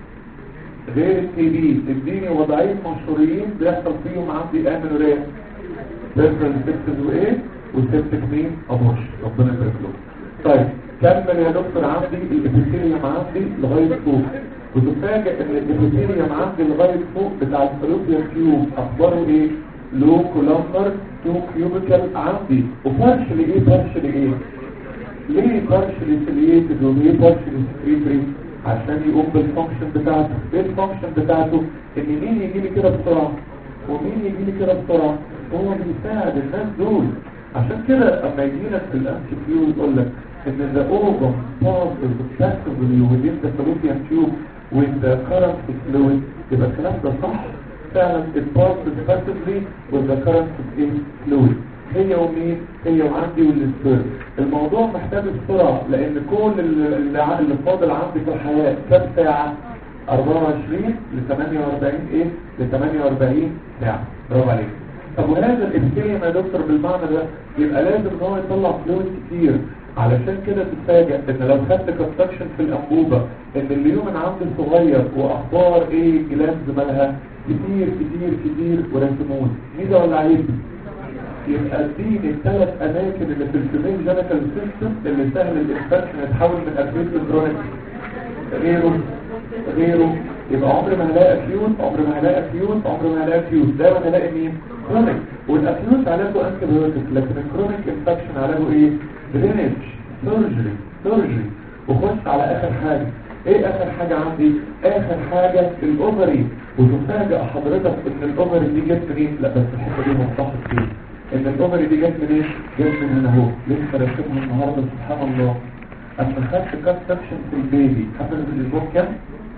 S1: غير التي بي اديني وضعين مشهورين بيحصل فيهم عندي امينوريه بيرفرال سيبتس وايه وسيبتك مين ابوش ربنا يبارك له طيب كمل يا دكتور عندي الابيثيليوم عندي لغايه فوق وتفاجئ ان الابيثيليوم عندي لغايه فوق بتاع الفلوبيا تيوب اخباره ايه لو كولومبر تو كيوبيكال عندي وفرش لايه فرش لايه ليه فرش لسليتد وليه فرش لسكريتري عشان يقوم بالفانكشن بتاعته ايه الفانكشن بتاعته ان مين يجي لي كده بسرعه ومين يجي لي كده بسرعه هو بيساعد الناس دول عشان كده اما يجي لك في الام سي كيو يقول لك ان ذا اوفر passes passively within the fallopian tube with the current fluid يبقى الكلام ده صح فعلا it passes passively with the current fluid هي ومين هي وعندي والسبيرم الموضوع محتاج السرعة لان كل اللي, ع- اللي فاضل عندي في الحياة كام ساعة 24 ل 48 ايه ل 48 ساعة برافو عليك طب وهذا الابتلاء يا دكتور بالمعنى ده يبقى لازم ان هو يطلع فلويد كتير علشان كده تتفاجئ ان لو خدت كونستراكشن في الانبوبة ان اليومن عندي صغير واخبار ايه جلاند مالها كتير كتير كتير ورسمون ميزة ولا عيب يبقى اديني الثلاث اماكن اللي في الفيميل جينيتال سيستم اللي سهل الانفكشن يتحول من اكيوت لكرونيك غيره غيره يبقى عمر ما هلاقي اكيوت عمر ما هلاقي اكيوت عمر ما هلاقي اكيوت دايما هلاقي مين كرونيك والاكيوت علاجه انتي بايوتيك لكن الكرونيك انفكشن علاجه ايه درينج سيرجري سيرجري وخش على اخر حاجه ايه اخر حاجه عندي اخر حاجه الاوفري وتفاجئ حضرتك ان الاوفري دي جت منين لا بس الحته دي مفتاحه فيه ان الاوفري دي جت منين جت من هنا اهو لسه راسمها النهارده سبحان الله اما خدت كات سكشن في البيبي حصل في الاسبوع كام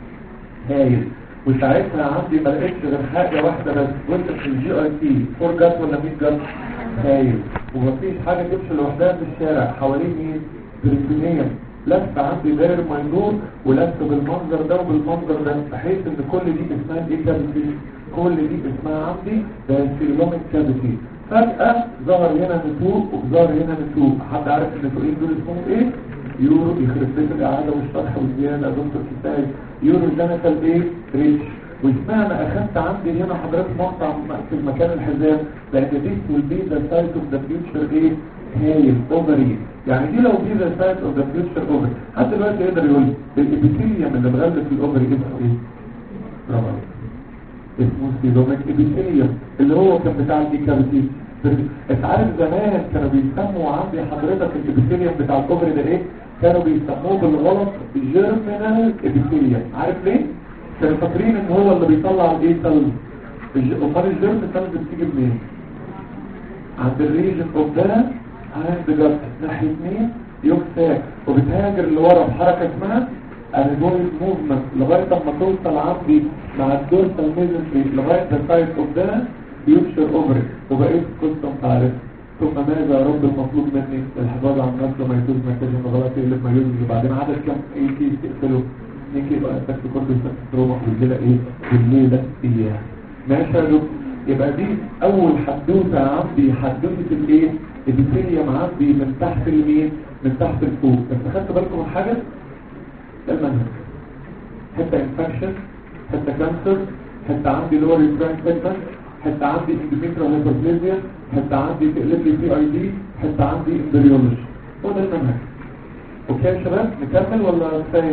S1: هايل وساعتها عندي ما لقيتش غير حاجه واحده بس قلت في الجي اي تي فور جات ولا 100 جات هايل ومفيش حاجه تمشي لوحدها في الشارع حوالين مين بريتونيوم لف عندي داير مندور ولف بالمنظر ده وبالمنظر ده بحيث ان كل دي اسمها ايه كابيتي كل دي اسمها عندي ده سيلوميك كابيتي فجأة ظهر هنا نتوء وظهر هنا نتوء حد عارف النتوئين دول اسمهم ايه يورو يخرب بيت الاعاده والشرح والزياده يا دكتور كتاب يورو جينيتال ايه ريتش واشمعنى اخدت عندي هنا حضرتك مقطع في مكان الحزام لان دي will be the site of the future ايه هايل اوفري يعني دي لو دي the site of the future اوفري حد دلوقتي يقدر يقول لي الابيثيليوم اللي مغلف الاوفري اسمه ايه؟ برافو عليك اسمه سيلوميك ابيثيليوم اللي هو كان بتاع الديكابيتي انت عارف زمان كانوا بيسموا عندي حضرتك الابيثيليوم بتاع الاوفري ده ايه كانوا بيسموه بالغلط جيرمينال ابيثيليوم عارف ليه كانوا فاكرين ان هو اللي بيطلع الايه سيلز امال الجيرم سيلز بتيجي منين عند الريجن اوف ده عند جت ناحيه مين يوكساك وبتهاجر لورا بحركه اسمها الريبويد موفمنت لغايه اما توصل عندي مع الدورسال ميزنتري لغايه ذا سايت اوف ده يبشر اوفري وبقيت قصه عارف ثم ماذا يا رب المطلوب مني الحفاظ على النفس لما يجوز ما يكونش غلط يقلب ما يجوز وبعدين عدد كم اي كيس تقفله نيجي يبقى السكس كله السكس تروما والليله ايه والليله اياها ماشي يا دكتور يبقى دي اول حدوته عندي حدوته الايه الابيثيليوم عندي من تحت اليمين من تحت لفوق بس خدت بالكم من حاجه ده المنهج حته انفكشن حته كانسر حته عندي لور يوتراين سيجمنت حته عندي اندوميتريال هايبربليزيا حته عندي تقلب لي بي اي دي حته عندي امبريولوجي هو ده المنهج اوكي يا شباب نكمل ولا كفايه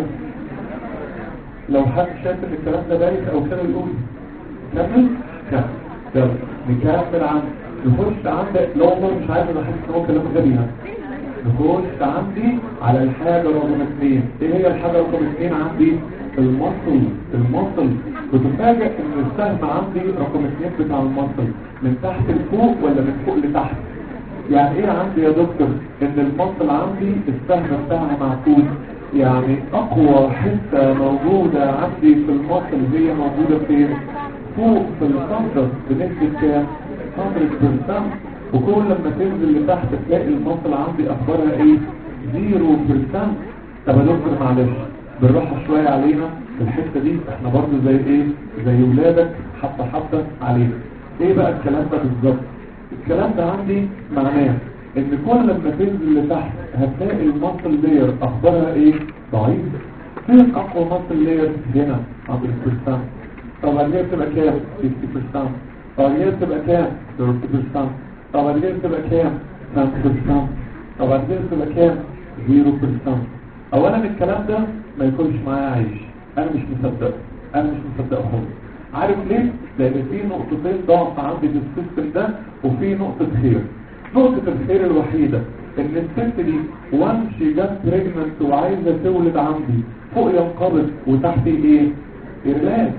S1: لو حد شايف ان الكلام ده بايخ او كده يقول نكمل نكمل يلا نكمل عن نخش عندك لو والله مش عايز انا حاسس ان هو كلام غبي يعني نخش عندي على الحاجة رقم اثنين ايه هي الحاجة رقم اثنين عندي المصل المصل وتفاجئ ان السهم عندي رقم اثنين بتاع المصل من تحت لفوق ولا من فوق لتحت يعني ايه عندي يا دكتور ان المصل عندي السهم بتاعها معكوس يعني اقوى حتة موجودة عندي في المصل هي موجودة فين فوق في الصدر بنسبة كام 100% وكل لما تنزل لتحت تلاقي المصل عندي اخبارها ايه 0% طب يا دكتور معلش بالراحه شويه علينا في الحته دي احنا برضو زي ايه زي ولادك حتى حتى علينا ايه بقى الكلام ده بالظبط الكلام ده عندي معناه ان كل لما تنزل لتحت هتلاقي المصل لير اخبارها ايه ضعيف فين اقوى مصل لير هنا 100% طب هي بتبقى كام 60% طب هي بتبقى كام 30% طب هي بتبقى كام 5% طب هي بتبقى كام 0% اولا الكلام ده ما يكونش معايا عيش انا مش مصدقه انا مش مصدقه خالص عارف ليه لان في نقطتين ضعف عندي في السيستم ده وفي نقطه خير نقطه الخير الوحيده ان الست دي وان شي جت بريجننت وعايزه تولد عندي فوق ينقبض وتحت ايه ريلاكس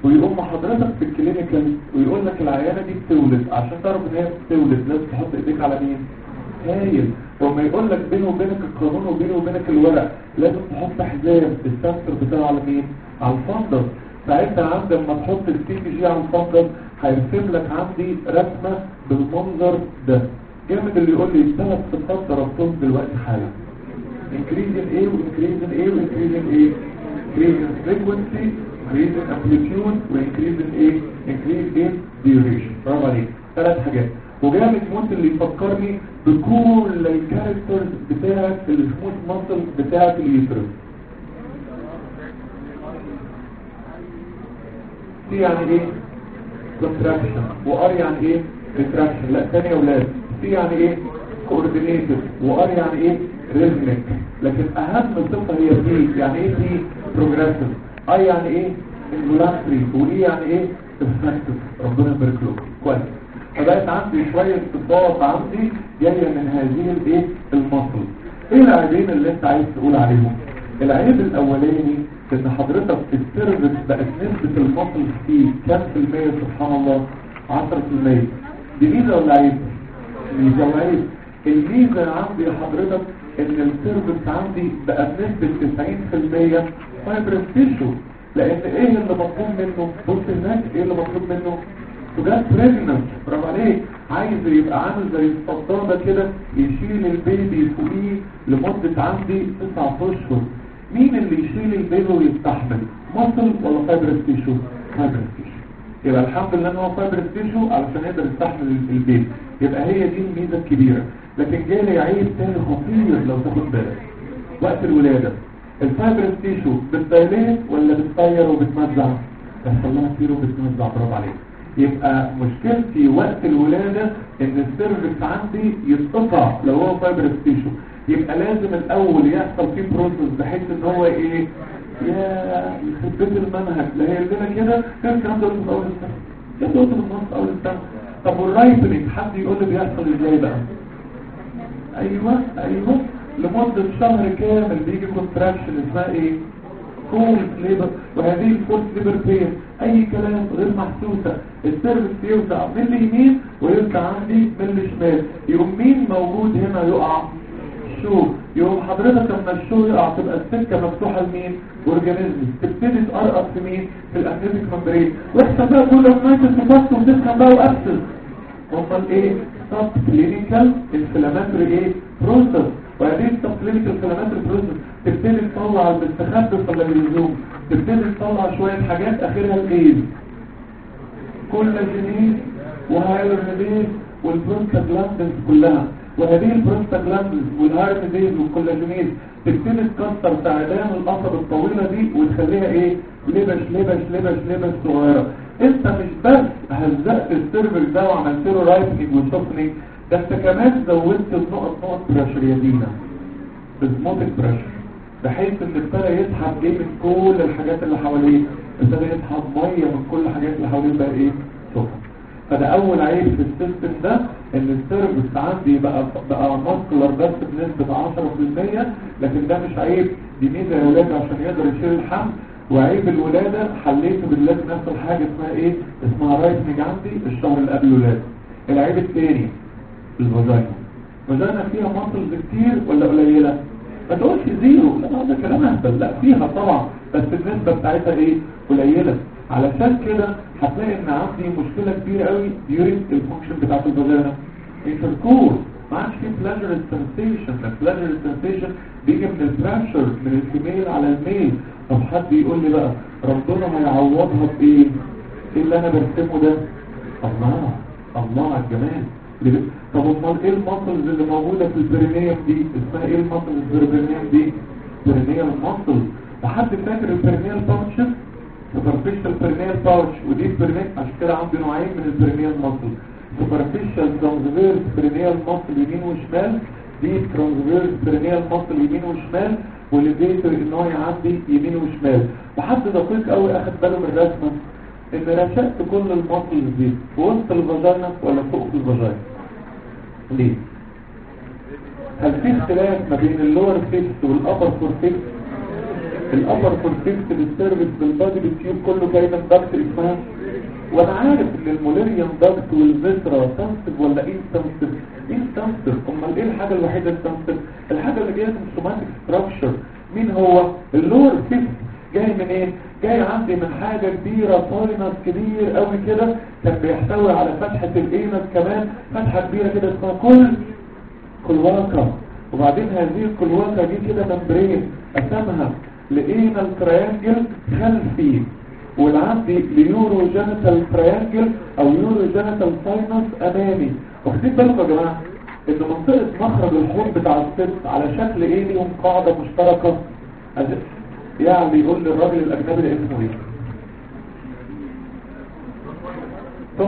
S1: ويقوم حضرتك في الكلينيكال ويقول لك العيانه دي بتولد عشان تعرف ان هي بتولد لازم تحط ايديك على مين هايل وما يقول لك بينه وبينك القانون وبينه وبينك الورق لازم تحط حزام السنسر بتاعه على مين على الفندق ساعتها عند لما تحط السي بي جي على الفندق هيرسم لك عندي رسمه بالمنظر ده جامد اللي يقول لي ثلاث صفات ضربتهم دلوقتي حالا increase in A و increase in A و increase in A increase in frequency increase in amplitude و increase in A increase in duration برافو عليك ثلاث حاجات وجامد موت اللي يفكرني بكل الكاركترز بتاعت السموث ماسل بتاعت اليوترس دي يعني ايه contraction وار يعني ايه retraction لا ثانية يا ولاد دي يعني ايه coordinated وار يعني ايه rhythmic لكن اهم صفة هي دي يعني ايه دي progressive اي يعني ايه involuntary وايه يعني ايه effective ربنا يبارك لكم كويس فبقت عندي شوية صفات عندي جاية من هذه الايه المصل ايه العيبين اللي انت عايز تقول عليهم العيب الاولاني ان حضرتك السيرفس بقت نسبة المصل فيه كام في المية سبحان الله 10% دي ميزة ولا عيب ميزة وعيب الميزة عندي حضرتك ان السيرفس عندي بقى بنسبة 90% فايبرس تيشو لان ايه اللي مطلوب منه بص هناك ايه اللي مطلوب منه وده بريجننت برافو عليك عايز يبقى عامل زي الصدادة كده يشيل البيبي فوقيه لمدة عندي تسعة اشهر مين اللي يشيل البيبي ويستحمل مصل ولا فايبرس تيشو فايبرس تيشو يبقى الحمد لله ان هو فايبرس تيشو علشان يقدر يستحمل البيبي يبقى هي دي الميزة الكبيرة لكن جالي عيب تاني خطير لو تاخد بالك وقت الولادة الفايبرس تيشو بتدايليت ولا بتطير وبتمزع بيحصل لها كتير وبتمزع برافو عليك يبقى مشكلتي وقت الولادة ان السيرفكس عندي يتقطع لو هو فايبرس تيشو يبقى لازم الاول يحصل فيه بروسس بحيث ان هو ايه يا يثبت المنهج لا هي لنا كده كان الكلام ده في اول السنه كان ده في النص اول السنه طب والرايتنج حد يقول لي بيحصل ازاي بقى ايوه ايوه لمده شهر كامل بيجي كونتراكشن اسمها ايه فورس ليبر وهذه الفورس ليبر بين اي كلام غير محسوسة السيرفس يوسع من اليمين ويوسع عندي من الشمال يقوم مين موجود هنا يقع شو يقوم حضرتك لما الشو يقع تبقى السكة مفتوحة لمين اورجانيزم تبتدي تقرقص في مين في الامنيتك ممبرين ويحصل بقى كل نايتس وفاست وتسخن بقى وابسس امال ايه سب كلينيكال انفلاماتوري ايه بروسس وهذه التقليل الكلمات البروسس تبتدي تطلع المستخبص ولا اللزوم تبتدي تطلع شوية حاجات اخرها الايد كولاجينيز وهايلوريديز والبروستاجلاندز كلها وهذه البروستاجلاندز والهايلوريديز والكولاجينيز تبتدي تكسر تعدان القصب الطويلة دي وتخليها ايه لبش لبش لبش لبش صغيرة انت مش بس هزقت السيرفر ده وعملت له رايتنج وسوفنينج ده انت كمان زودت النقط نقط بريشر يا دينا بزموتك بريشر بحيث ان ابتدى يسحب ايه من كل الحاجات اللي حواليه ابتدى يسحب ميه من كل الحاجات اللي حواليه بقى ايه سخن فده اول عيب في السيستم ده ان السيرفس عندي بقى بقى ماسكولار بس بنسبه 10% لكن ده مش عيب دي ميزه يا ولاد عشان يقدر يشيل الحمل وعيب الولاده حليته بالله نفس حاجه اسمها ايه اسمها رايتنج عندي الشهر اللي قبل الولاده العيب الثاني الفاجينا الفاجينا فيها ماسلز كتير ولا قليله ما تقولش زيرو لا ده كلام اهبل لا فيها طبعا بس النسبه بتاعتها ايه قليله علشان كده هتلاقي ان عندي مشكله كبيره قوي ديورنج الفانكشن بتاعت الفاجينا انتركور ما عادش في بلاجر سنسيشن البلاجر سنسيشن بيجي من البريشر من الفيميل على الميل طب حد يقول لي بقى ربنا هيعوضها بايه ايه اللي انا برسمه ده الله الله على الجمال طب امال ايه المسلز اللي موجودة في البرينيوم دي اسمها ايه المسلز في البرينيوم دي برينيوم مسل وحد فاكر البرينيال باوتش سوبرفيشال برينيال باوتش ودي البرينيال عشان كده عندي نوعين من البرينيال مسل سوبرفيشال ترانسفيرس برينيال مسل يمين وشمال دي ترانسفيرس برينيال مسل يمين وشمال والليفيتر ان هو يعدي يمين وشمال وحد دقيق قوي اخد باله من الرسمه ان رشقت كل المصل دي في وسط الفاجينا ولا فوق الفاجينا ليه هل في اختلاف ما بين اللور فيكس والابر فور فيكس الابر كورتكس بالسيرفس بالبادي بالتيوب كله جاي من ضغط اسمها وانا عارف ان الموليريان ضغط والفيسرا سنسيف ولا ايه سنسيف ايه سنسيف امال ايه الحاجه الوحيده السنسيف الحاجه اللي جايه من سوماتيك ستراكشر مين هو اللور فيفت جاي من ايه جاي عندي من حاجة كبيرة ساينس كبير قوي كده كان بيحتوي على فتحة الاينس كمان فتحة كبيرة كده اسمها كل كلواكا وبعدين هذه الكلواكا دي كده ممبرين قسمها لاينال تريانجل خلفي والعندي ليورو جينيتال تريانجل او يورو جينيتال ساينس امامي واخدين بالكم يا جماعه ان منطقه مخرج الحوض بتاع الست على شكل ايه ليهم قاعده مشتركه يعني يقول للراجل الاجنبي ده اسمه ايه ثم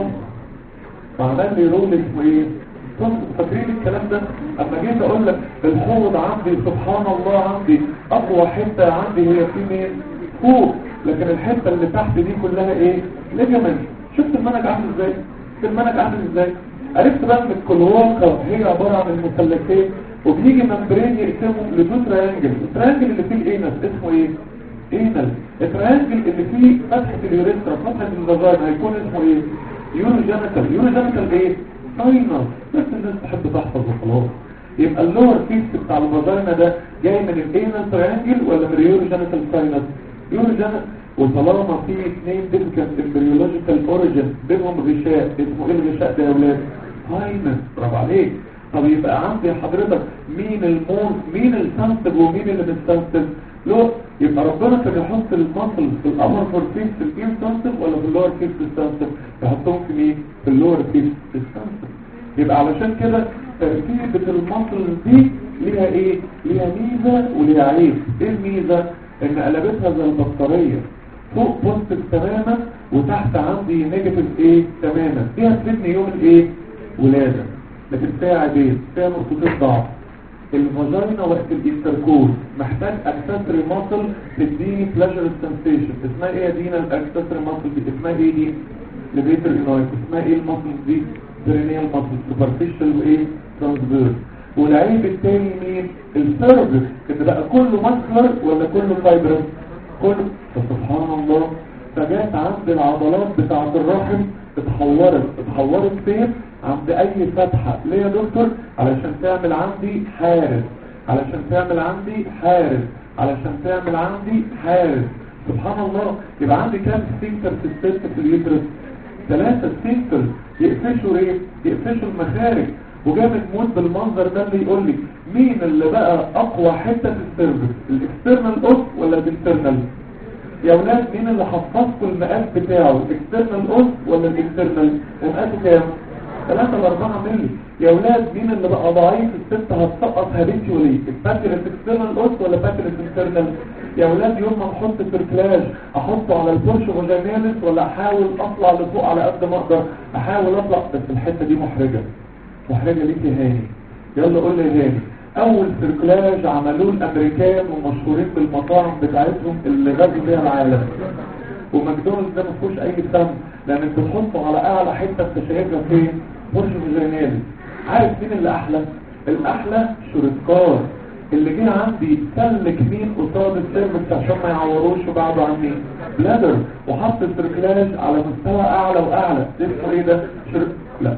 S1: فعمال لي رول اسمه ايه ثم فاكرين الكلام ده اما جيت اقول لك الحوض عندي سبحان الله عندي اقوى حته عندي هي في مين فوق لكن الحته اللي تحت دي كلها ايه ليجمنت شفت المنهج عامل ازاي شفت المنهج عامل ازاي عرفت بقى ان الكلواقه هي عباره عن المثلثين وبيجي ممبرين يقسمه لتو تريانجل التريانجل اللي فيه الانس اسمه ايه اينال التريانجل اللي فيه فتحه اليوريثرا فتحه الفاجينا هيكون اسمه ايه يورو جينيتال يورو جينيتال ايه ساينس بس الناس تحب تحفظ وخلاص يبقى اللور فيس بتاع الفاجينا ده جاي من الاينال تريانجل ولا من اليورو جينيتال ساينس يورو جينيتال وطالما في اثنين ديفكنت امبريولوجيكال اوريجن بينهم غشاء اسمه ايه الغشاء ده يا اولاد هايمن برافو عليك طب يبقى عندي حضرتك مين الموز مين السنسب ومين اللي مش سنسب لو يبقى ربنا كان يحط المصل في الامر فورتيس في الكين سنسب ولا في اللور كيس السنسب يحطهم في مين في اللور كيس السنسب يبقى علشان كده ترتيبة المصل دي ليها ايه ليها ميزة وليها عيب ايه الميزة ان قلبتها زي البطارية فوق بوزيتيف تماما وتحت عندي نيجاتيف ايه تماما دي هتفيدني يوم الايه ولادة لكن فيها عيبين فيها نقطتين ضعف الفاجينا وقت الانتركورس محتاج اكسسوري ماسل تديني بلاجر سنسيشن اسمها ايه يا دينا الاكسسوري ماسل دي اسمها ايه دي ليفيتر انايت اسمها ايه الماسل دي برينيال ماسل سوبرفيشال وايه ترانسفيرس والعيب التاني مين السيرفس ان بقى كله ماسكلر ولا كله فايبرس كله فسبحان الله فجات عند العضلات بتاعه الرحم اتحورت اتحورت فين عند اي فتحة ليه يا دكتور علشان تعمل عندي حارس علشان تعمل عندي حارس علشان تعمل عندي حارس سبحان الله يبقى عندي كام سفنكتر في الست في اليوترس ثلاثة سفنكتر يقفشوا ايه يقفشوا المخارج وجامد موت بالمنظر ده اللي يقول لي مين اللي بقى اقوى حتة في السيرفس الاكسترنال اوس ولا الانترنال يا اولاد مين اللي حفظكم المقاس بتاعه الاكسترنال اوس ولا الانترنال مقاسه كام 3 ل 4 مللي يا اولاد مين اللي بقى ضعيف الست هتسقط هابيتشولي الباتريس اكسترنال اوس ولا باتريس انترنال يا اولاد يوم ما نحط سيركلاج احطه على البورش فاجيناليس ولا احاول اطلع لفوق على قد ما اقدر احاول اطلع بس الحته دي محرجه محرجه ليك يا هاني يلا قول لي يا هاني اول سيركلاج عملوه الامريكان ومشهورين بالمطاعم بتاعتهم اللي غزوا بيها العالم وماكدونالدز ده ما فيهوش اي دم لان انت تحطه على اعلى حته انت شايفها فين برج فيجينالي عارف مين اللي احلى الاحلى شريطكار اللي جه عندي سلك مين قصاد السيرفكس عشان ما يعوروش وبعده عني بلادر وحط السيركلاج على مستوى اعلى واعلى ده اسمه ايه ده شريط لا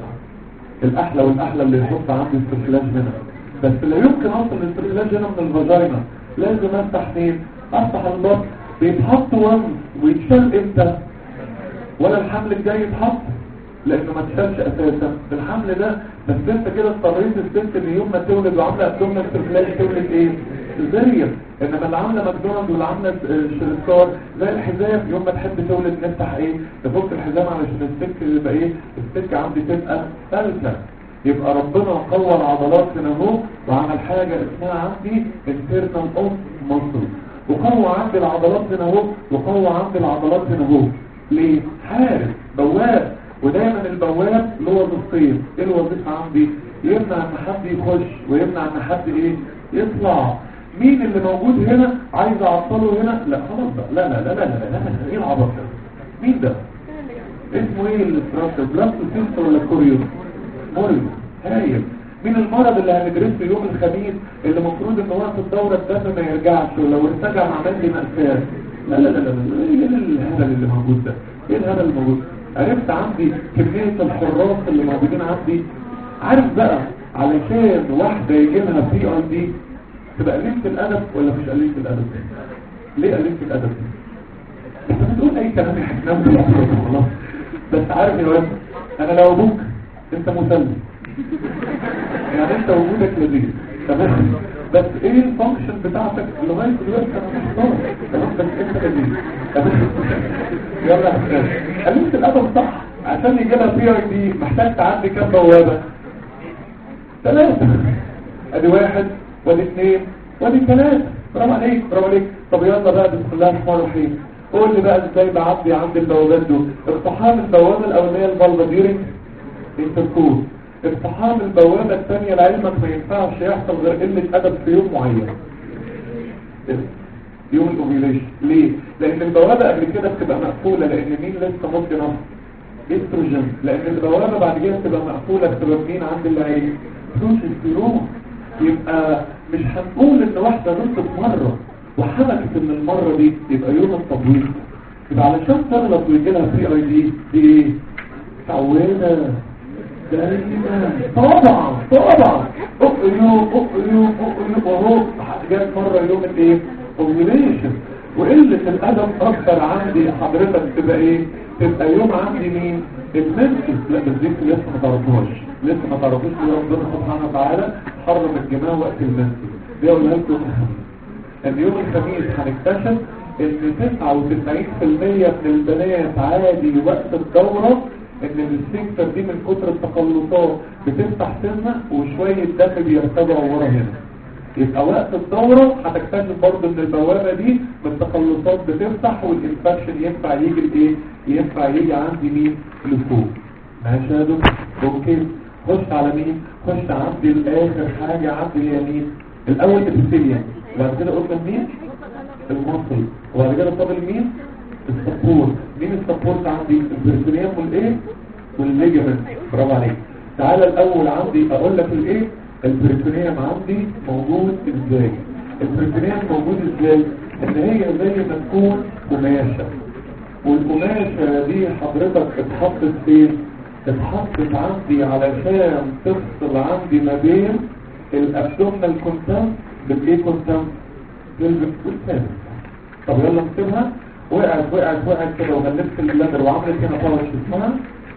S1: الاحلى والاحلى اللي يحط عندي السيركلاج هنا بس لا يمكن اوصل للسيركلاج هنا من الفاجينا لازم افتح فين افتح البطن بيتحط وزن ويتشال امتى ولا الحمل الجاي يتحط لانه ما اتشالش اساسا الحمل ده بس انت كده اضطريت الست ان يوم ما تولد وعامله ابدومينال سيركلاج تولد ايه سيزيريان انما اللي عامله ماكدونالد واللي عامله شريستار زي الحزام يوم ما تحب تولد نفتح ايه تفك الحزام علشان السك يبقى ايه السك عندي تبقى ثالثه يبقى ربنا قوى العضلات هنا اهو وعمل حاجه اسمها عندي internal اوف muscle وقوى عندي العضلات هنا اهو وقوى عندي العضلات هنا اهو ليه حارس بواب ودايما البواب له وظيفتين ايه الوظيفه عندي يمنع ان حد يخش ويمنع ان حد ايه يطلع مين اللي موجود هنا عايز اعطله هنا لا خلاص بقى لا لا لا لا لا لا لا ايه العبط ده مين ده اسمه ايه الاستراكشر بلاستو سيستر ولا كوريو موريو هايل مين المرض اللي هندرسه يوم الخميس اللي المفروض ان وقت الدورة الدم ما يرجعش ولو ارتجع عمل لي مأساة لا لا لا لا لا ايه الهبل اللي موجود ده ايه الهبل اللي موجود عرفت عندي كمية الحراس اللي موجودين عندي عارف بقى علشان واحدة يجي لها بي ار دي تبقى قليلة الادب ولا مش قليلة الادب ليه قليلة الادب انت بتقول اي كلام يحكمنا بالعقل خلاص بس عارف يا ولد انا لو ابوك انت مسلم يعني انت وجودك لذيذ تمام بس ايه الفانكشن بتاعتك لغايه دلوقتي انا مش طالب تمام بس انت لذيذ تمام يلا يا حسين قلت الادب صح عشان يجي لها بي اي دي محتاج تعدي كام بوابه ثلاثه ادي واحد وادي اثنين وادي ثلاثه برافو عليك برافو عليك طب يلا بقى بسم الله الرحمن الرحيم قول لي بقى ازاي بعدي عند البوابات دول اقتحام البوابه الاولانيه البلبه ديورنج انتركوز اقتحام البوابة الثانية لعلمك ما ينفعش يحصل غير قلة أدب في يوم معين يوم الأوفيليشن ليه؟ لأن البوابة قبل كده بتبقى مقفولة لأن مين لسه ممكن نص استروجين لأن البوابة بعد كده بتبقى مقفولة بسبب مين عند العين بروجستيرون يبقى مش هنقول إن واحدة نصف مرة وحبكت إن المرة دي يبقى يوم التبويض يبقى علشان تغلط ويجي لها فري اي دي دي ايه؟ تعوينة دايما طبعا طبعا اقلوا اقلوا اقلوا وهو جات مرة يوم الايه اوفيليشن وقلة الادب اكتر عندي حضرتك تبقى ايه تبقى يوم عندي مين المنسس لا بس دي لسه ما تعرفوش لسه ما تعرفوش ليه ربنا سبحانه وتعالى حرم الجماع وقت المنسس دي اقولها لكم ان يوم الخميس هنكتشف ان 99% من البنات عادي وقت الدورة ان السفنكتر دي من كتر التقلصات بتفتح سنة وشوية دم بيرتجعوا ورا هنا يبقى وقت الدورة هتكتشف برضه ان البوابة دي من التقلصات بتفتح والانفكشن ينفع يجي لايه ينفع يجي عندي مين لفوق ماشي يا دكتور اوكي خش على مين خش عندي الاخر حاجة عندي هي مين الاول ابيثيليوم وبعد كده قلنا مين المصل وبعد كده فاضل مين السبورت مين السبورت عندي البرسونيوم والايه والليجمنت برافو عليك تعالى الاول عندي اقول لك الايه البرسونيوم عندي موجود ازاي البرسونيوم موجود ازاي ان هي زي ما تكون قماشه والقماشه دي حضرتك اتحطت فين اتحطت عندي علشان تفصل عندي ما بين الابدومنال كونتنت بالايه كونتنت بالفعل طب يلا نكتبها وقعت وقعت وقعت كده وغلبت اللادر وعملت هنا طاوش اسمها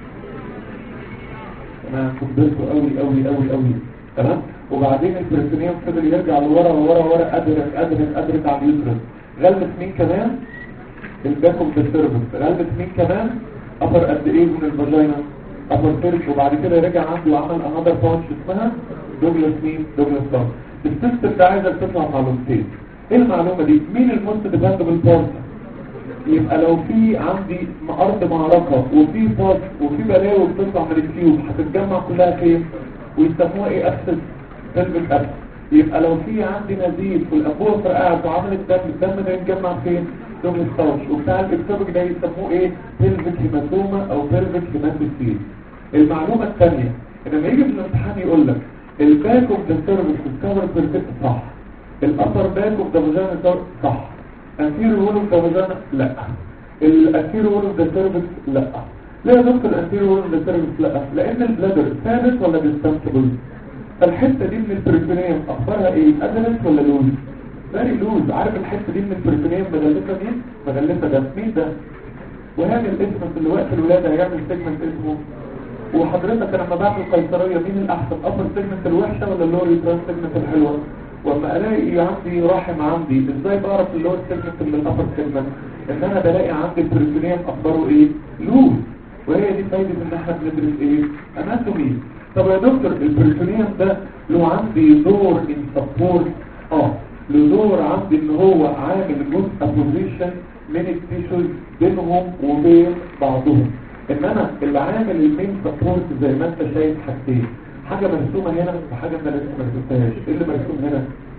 S1: انا كبرته قوي قوي قوي قوي تمام وبعدين البريتونيوم فضل يرجع لورا ورا ورا ادرك ادرك ادرك على اليوترس غلبت مين كمان الباك اوف ذا سيرفس غلبت مين كمان ابر قد ايه من الفاجينا ابر سيرش وبعد كده رجع عنده وعمل انذر باونش اسمها دوجلاس مين دوجلاس باونش السيستم ده عايزك تطلع معلومتين ايه المعلومه دي مين الموست ديبندبل بارتنر يبقى لو في عندي ارض معركة وفي فاض وفي بلاوي بتطلع من التيوب هتتجمع كلها فين ويسموها ايه اكسس تلبس اكسس يبقى لو في عندي نزيف والانبوبه فرقعت وعملت دم الدم ده يتجمع فين دم الصوش وبتاع الاكتوبك ده يسموه ايه بيلفيك هيماتوما او بيلفيك هيماتوسيل المعلومه الثانيه ان لما يجي في الامتحان يقول لك الباك اوف ذا سيرفيس كفر بيرفكت صح الابر باك اوف ذا فاجينا صح anterior wall of the vagina لا الانتيريور wall of the cervix لا ليه يا دكتور الانتيريور wall of the cervix لا لان البلادر ثابت ولا ديستانسبل الحته دي من البريتونيوم اخبارها ايه ادلت ولا لوز فيري لوز عارف الحته دي من البريتونيوم مغلفه مين مغلفه ده مين ده وهذا الاسم في الوقت الولاده هيعمل سيجمنت اسمه وحضرتك لما بعمل قيصريه مين الاحسن ابر سيجمنت الوحشه ولا اللور يوترس سيجمنت الحلوه واما الاقي عندي رحم عندي ازاي بعرف اللور سيجمنت من الابر سيجمنت ان انا بلاقي عندي البريتونيوم اخباره ايه لوز وهي دي فايده ان احنا بندرس ايه اناتومي طب يا دكتور البريتونيوم ده له عندي دور ان سبورت اه له دور عندي ان هو عامل جزء ابوزيشن من التيشوز بينهم وبين بعضهم انما اللي عامل المين سبورت زي ما انت شايف حاجتين حاجة مرسومة هنا وحاجة ما لسه ما رسمتهاش ايه اللي مرسوم هنا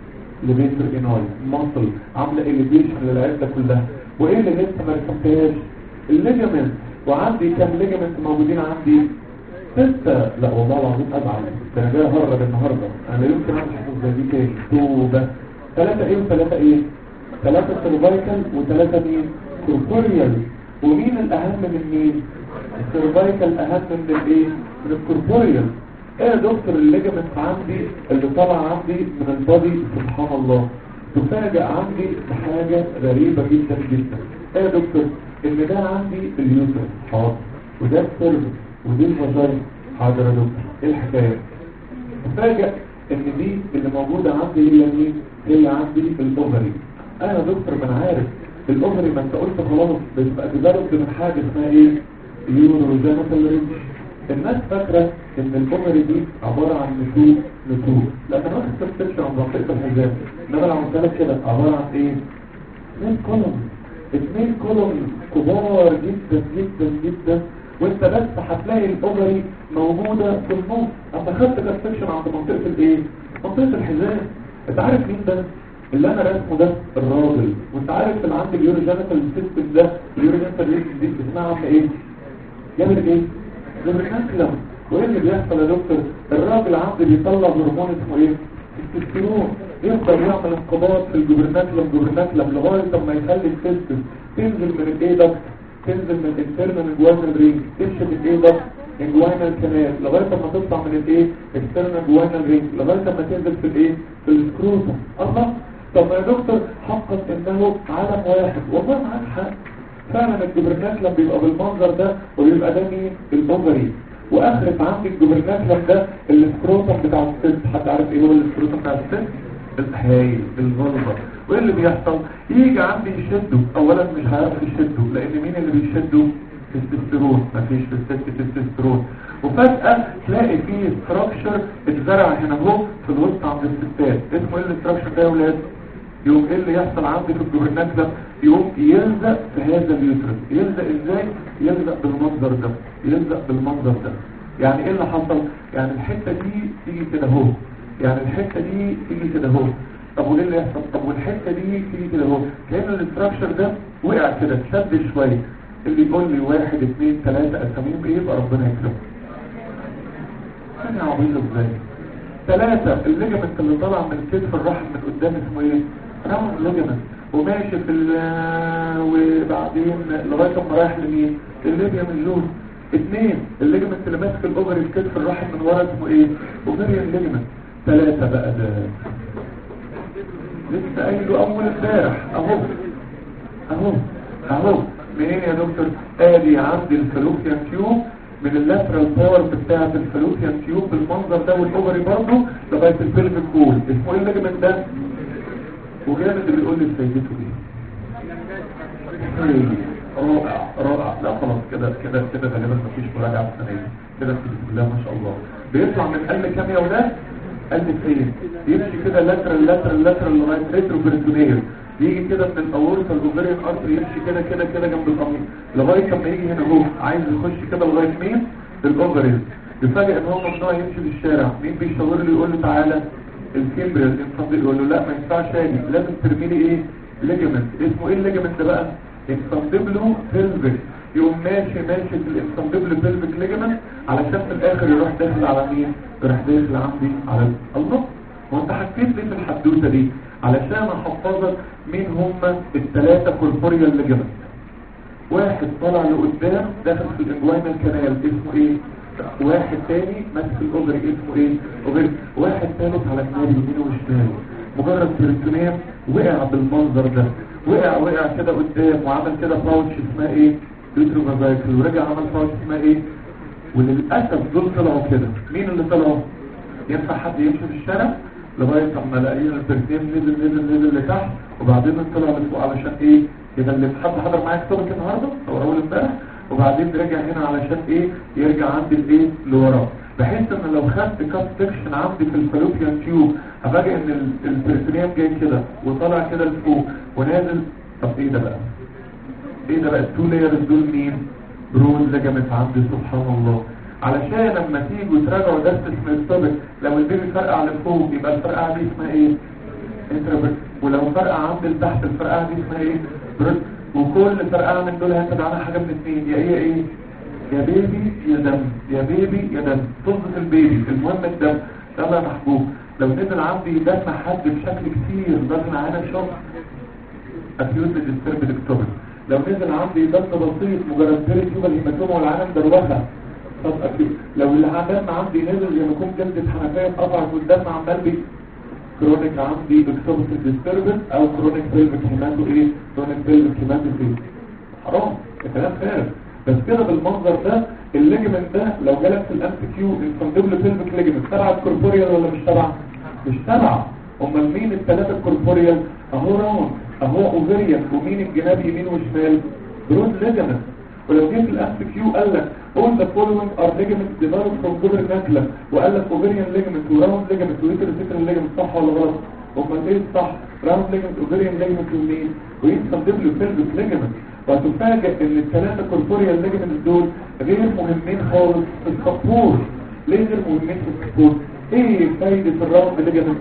S1: لبيتر اناي مصل عاملة اليفيشن للعدة كلها وايه اللي لسه ما رسمتهاش الليجمنت وعندي كام ليجمنت موجودين عندي ستة لا والله العظيم ازعل ده انا جاي اهرب النهارده انا لا يمكن اعمل حاجه زي دي تاني توبه ثلاثة ايه وثلاثة ايه ثلاثة سيرفايكال وثلاثة مين كوربوريال ومين الاهم من مين السيرفايكال اهم من الايه من الكوربوريال ايه يا دكتور الليجمنت عندي اللي طالع عندي من البادي سبحان الله تفاجأ عندي بحاجة غريبة جدا جدا ايه يا دكتور ان ده عندي اليوتر حاضر وده السيرفس ودي الفاجاين حاضر يا دكتور ايه الحكاية تفاجأ ان دي اللي موجودة عندي هي مين هي عندي الاوفري انا يا دكتور ما انا عارف الاوفري ما انت قلت خلاص بتبقى ديفلوبد من حاجة اسمها ايه يوروجينيتال رينج الناس فاكرة ان الاوفري دي عبارة عن نتوء نتوء لكن انا واخد سبتكشن عن منطقة الحزام انما لو قلت لك كده عبارة عن ايه اثنين كولوم اثنين كولوم كبار جدا جدا جدا وانت بس هتلاقي الاوفري موجودة في النص اما خدت سبتكشن عند منطقة الايه منطقة الحزام انت عارف مين ده اللي انا رسمه ده الراجل وانت عارف اللي عند اليوروجينيتال سيستم ده اليوروجينيتال سيستم دي اسمها عامله ايه جابر ايه جابر وايه اللي بيحصل يا دكتور الراجل عنده بيطلع هرمون اسمه ايه التستيرون يقدر يعمل انقباض في الجبرناكلم جبرناكلم لغايه لما يخلي السيستم تنزل من الايه ده تنزل من الانترنال انجوانال رينج تمشي في الايه ده انجوانال كانال لغايه لما تطلع من الايه اكسترنال انجوانال رينج لغايه لما تنزل في الايه في السكروتم الله طب يا دكتور حقق انه عالم واحد والله معاك حق فعلا الجبرناكلم بيبقى بالمنظر ده وبيبقى ده مين الاوفري واخرت عندي الجبرناكلم ده السكروتم بتاع الست حد عارف ايه هو السكروتم بتاع الست الهايل الفولفر وايه اللي بيحصل يجي عندي يشده اولا مش هيعرف يشده لان مين اللي بيشده تستوستيرون مفيش في الست تستوستيرون وفجأة تلاقي فيه ستراكشر اتزرع هنا اهو في الوسط عند الستات اسمه ايه الاستراكشر ده يا ولاد يقوم ايه اللي يحصل عندي في الجبرناكلم يقوم يلزق في هذا اليوترس يلزق ازاي يلزق بالمنظر ده يلزق بالمنظر ده يعني ايه اللي حصل يعني الحتة دي تيجي كده اهو يعني الحتة دي تيجي كده اهو طب وايه اللي يحصل طب والحتة دي تيجي كده اهو كأن الاستراكشر ده وقع كده اتشد شوية اللي يقول لي واحد اثنين ثلاثة اساميهم ايه يبقى ربنا يكرمه انا عبيط ازاي ثلاثة الليجمنت اللي طالع من كتف الرحم من قدام اسمه ايه راوند ليجمنت وماشي في ال وبعدين لغاية ما رايح لمين الليبيا من جون اثنين الليجمنت اللي ماسك الاوفري في كتف الرحم من ورا اسمه ايه اوفريان ليجمنت ثلاثة بقى ده لسه قايله اول امبارح اهو اهو اهو منين يا دكتور ادي عندي الفلوكيان تيوب من اللاترال باور بتاعه الفلوكيان تيوب بالمنظر ده والاوفري برضه لغايه البلفيك كول اسمه ايه الليجمنت ده وجامد اللي بيقول لي فايدته ايه رائع رائع لا خلاص كده كده كده غالبا مفيش مراجعه السنه دي كده بسم الله ما شاء الله بيطلع من قلب كام يا ولاد قلب فين يمشي كده لاترال لاترال لاترال لغايه ريترو بريتونير يجي كده من الاورطه الاوفريان ارتري يمشي كده كده كده جنب القميص لغايه لما يجي هنا اهو عايز يخش كده لغايه مين الاوفرين يفاجئ ان هو ممنوع يمشي في الشارع مين بيشاور له يقول له تعالى الكيمبريال انفاندل يقول له لا ما ينفعش تاني لازم ترمي لي ايه ليجمنت اسمه ايه الليجمنت ده بقى انفاندبلو بيلفيك يقوم ماشي ماشي في الانفاندبلو بيلفيك ليجمنت علشان في الاخر يروح داخل على مين يروح داخل عندي على الله هو انت حكيت ليه في الحدوته دي علشان احفظك مين هم الثلاثه كوربوريال ليجمنت واحد طالع لقدام داخل في الانجوينال كانال اسمه ايه واحد تاني ماسك الاوفري اسمه ايه اوفري واحد ثالث على النار يمين وشمال مجرد بيرتونيم وقع بالمنظر ده وقع وقع كده قدام وعمل كده باوتش اسمها ايه بيتروفازايكل ورجع عمل باوتش اسمها ايه وللاسف دول طلعوا كده مين اللي طلعوا ينفع حد يمشي في الشارع لغايه اما لقينا البرتين نزل نزل نزل لتحت وبعدين طلع لفوق علشان ايه يغلب حد حضر معايا كتابك النهارده او اول امبارح وبعدين رجع هنا علشان ايه يرجع عندي الايه لورا بحيث ان لو خدت كات سكشن عندي في الفالوبيان تيوب افاجئ ان البريتونيوم جاي كده وطالع كده لفوق ونازل طب ايه ده بقى ايه ده بقى التو لايرز دول مين برون لجمت عندي سبحان الله علشان لما تيجوا تراجعوا درس اسمه السابق لو البيبي فرقع لفوق يبقى الفرقعه دي اسمها ايه انترابرت ولو فرقع عند لتحت الفرقعه دي اسمها ايه برد وكل فرقعه من دول هياخد عنها حاجه من اثنين يا هي ايه يا بيبي يا دم يا بيبي يا دم طز في البيبي المهم الدم يلا يا محبوب لو نزل عندي دم حد بشكل كتير ده معانا شخص اكيوت ديسترب دكتور لو نزل عندي دم بسيط مجرد بيري تيوبال هيماتوما والعالم دروخه طب اكيد لو الدم عندي نزل زي ما يكون جلدة حنفية اتقطعت والدم عمال بي كرونيك عندي بكتوبس ديستربنس او كرونيك بيلفيك هيماتو ايه كرونيك بيلفيك هيماتو ايه حرام الكلام فارغ بس كده بالمنظر ده الليجمنت ده لو جالك في الام كيو انفاندبل بيلفيك ليجمنت تبع الكوربوريال ولا مش تبع مش تبع امال مين الثلاثه الكوربوريال اهو راوند اهو اوفيريان ومين الجناب يمين وشمال برود ليجمنت ولو جيت الاف كيو قال لك all the following are ligaments developed from gubernaculum وقال لك ovarian ligament وراوند ligament ويترسيترال ligament صح ولا غلط امال ايه الصح راوند ligament ovarian ligament ومين ويتسبب pelvic ligament وهتفاجئ ان الثلاثه corporeal ligaments دول غير مهمين خالص في السبورت ليه غير مهمين في السبورت ايه فايده الراوند ligament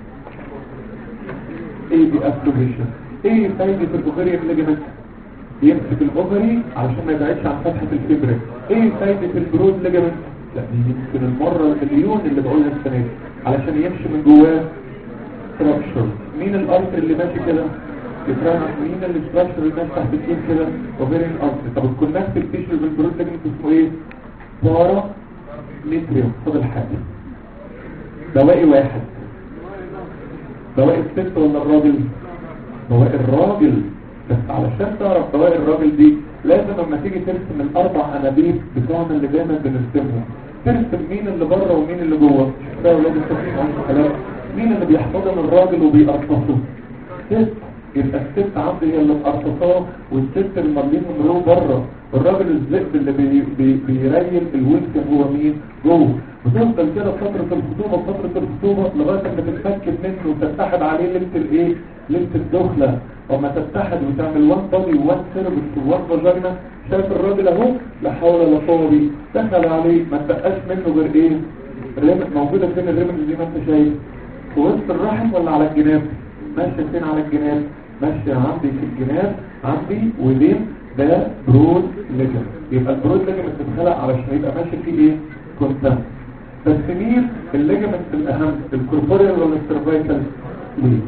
S1: ايه دي ابلوبيشن ايه فايده الاوفريان ligament يمسك الاوفري علشان ما يبعدش عن فتحة الفبرة ايه فايدة البرود ليجمنت لا دي يمكن المرة المليون اللي بقولها السنة دي علشان يمشي من جواه ستراكشر مين الارت اللي ماشي كده يفرق مين الاستراكشر اللي ماشي تحت الكين كده اوفرين ارت طب الكونكتيف تيشو بالبرود ليجمنت اسمه ايه بارا ميتريوم فاضل حاجة بواقي واحد بواقي الست ولا الراجل بواقي الراجل بس علشان تعرف بواقي الراجل دي لازم لما تيجي ترسم الاربع انابيب بتوعنا اللي دايما بنرسمهم ترسم مين اللي بره ومين اللي جوه ده ولاد التفكير عن كلام مين اللي بيحتضن الراجل وبيقرصه ست يبقى الست عندي هي اللي مقرصاه والست المرلين من بره والراجل الذئب اللي بي بي بيريل الولد هو مين جوه وتفضل كده فترة الخطوبة فترة الخطوبة لغاية ما تتفكر منه وتتحد عليه ليلة الايه ليلة الدخلة وما تتحد وتعمل وان بادي وان سيرفس وان فاجينا شايف الراجل اهو لا حول ولا قوه بيه دخل عليه ما تبقاش منه غير ايه الرمل موجودة فين الرمل زي ما انت شايف في وسط الرحم ولا على الجناب ماشية فين على الجناب ماشية عندي في الجناب عندي ولين ده برود ليجن يبقى البرود ليجن بتتخلق علشان يبقى ماشي فيه ايه كونتنت بس مين الليجمنت الاهم الكوربوريال ولا السيرفايكال ليه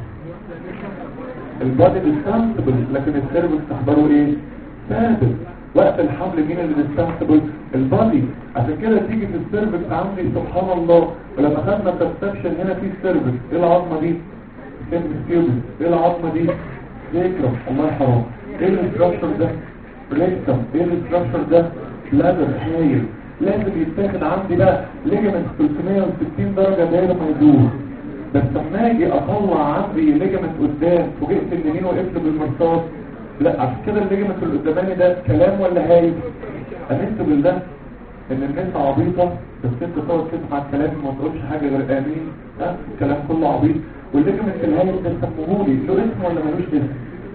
S1: البادي ديستانسبل لكن السيرفكس تحضره ايه ثابت وقت الحمل مين اللي ديستانسبل البادي عشان كده تيجي في السيرفكس عندي سبحان الله ولما خدنا برسبشن هنا في السيرفكس ايه العظمه دي سيرفكس ايه العظمه دي ذكرى الله حرام ايه الاستراكشر ده ريكتم ايه الاستراكشر ده بلادر هايل لازم يتاخد عندي بقى ليجمنت 360 درجه دايره ما يدور بس لما اجي اطلع عندي ليجمنت قدام فوجئت ان مين واقف له بالمرصاد لا عشان كده الليجمنت اللي قداماني ده كلام ولا هايل امنت بالله ان الناس عبيطه بس انت تقعد تسمع الكلام ما تقولش حاجه غير امين ها الكلام كله عبيط والليجمنت الهايل ده سموهولي له اسم ولا ملوش اسم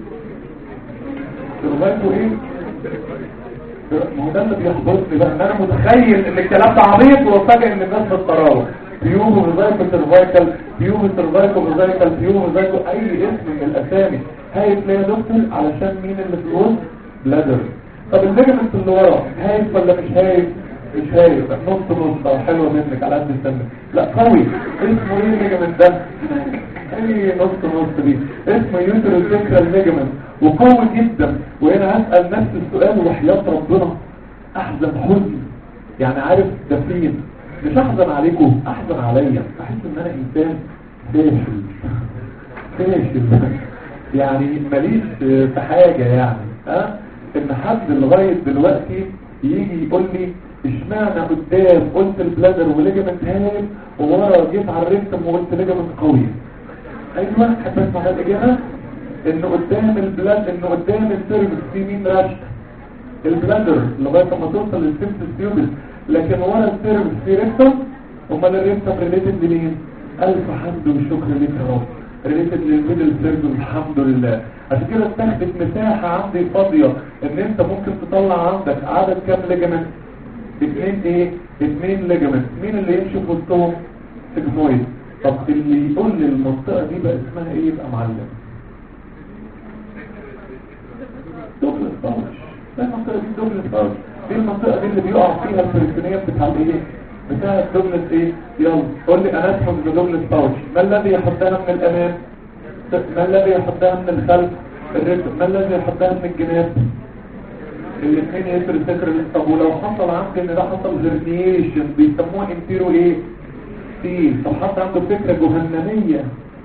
S1: سرفايفو ايه ما هو ده اللي بيحبطني بقى ان انا متخيل ان الكلام ده عبيط وفاجئ ان الناس بالقرار بيومو مزايكو سيرفايكال بيومو سيرفايكو مزايكال بيومو مزايكو اي اسم من الاسامي هايف ليه يا دكتور علشان مين اللي في الوسط بلادر طب الليجمنت اللي ورا هايف ولا مش هايف مش هايف نص نص او حلوه منك على قد السنه لا قوي اسمه ايه الليجمنت ده اي نص نص دي اسمه يوترو سيكرال ليجمنت وقوي جدا وهنا هسأل نفس السؤال وحياة ربنا احزن حزن يعني عارف ده فين مش احزن عليكم احزن عليا احس ان انا انسان فاشل فاشل يعني ماليش في حاجة يعني ها ان حد لغاية دلوقتي يجي يقول لي اشمعنى قدام قلت البلادر وليجمنت هايل وورا جيت على الريكتم وقلت ليجمنت قوي ايوه حب اسمع الاجابه ان قدام البلاد ان قدام السيرفس في مين رشد البلادر لغايه ما توصل للسيمتس تيوبس لكن ورا السيرفس في ريكتم امال الريكتم ريليتد لمين الف حمد وشكر لك يا رب ريليتد للميدل سيرفس الحمد لله عشان كده استخدم مساحه عندي فاضيه ان انت ممكن تطلع عندك عدد كام ليجمنت اثنين ايه اثنين ليجمنت مين اللي يمشي في وسطهم سيجمويد طب اللي يقول لي المنطقه دي بقى اسمها ايه يبقى معلم دوبل ستارش لا المنطقة دي دوبل ستارش دي المنطقة دي اللي بيقع فيها البريتونية بتاع الايه بتاع الدوجلس ايه يلا قول لي اناتوم الدوجلس باوش ما الذي يحطها من الامام ما الذي يحطها من الخلف الرجل ما الذي يحطها من الجناب الاثنين يسر السكر طب ولو حصل عندي ان ده حصل هرنيشن بيسموه انتيرو ايه سي طب حط عنده فكرة جهنمية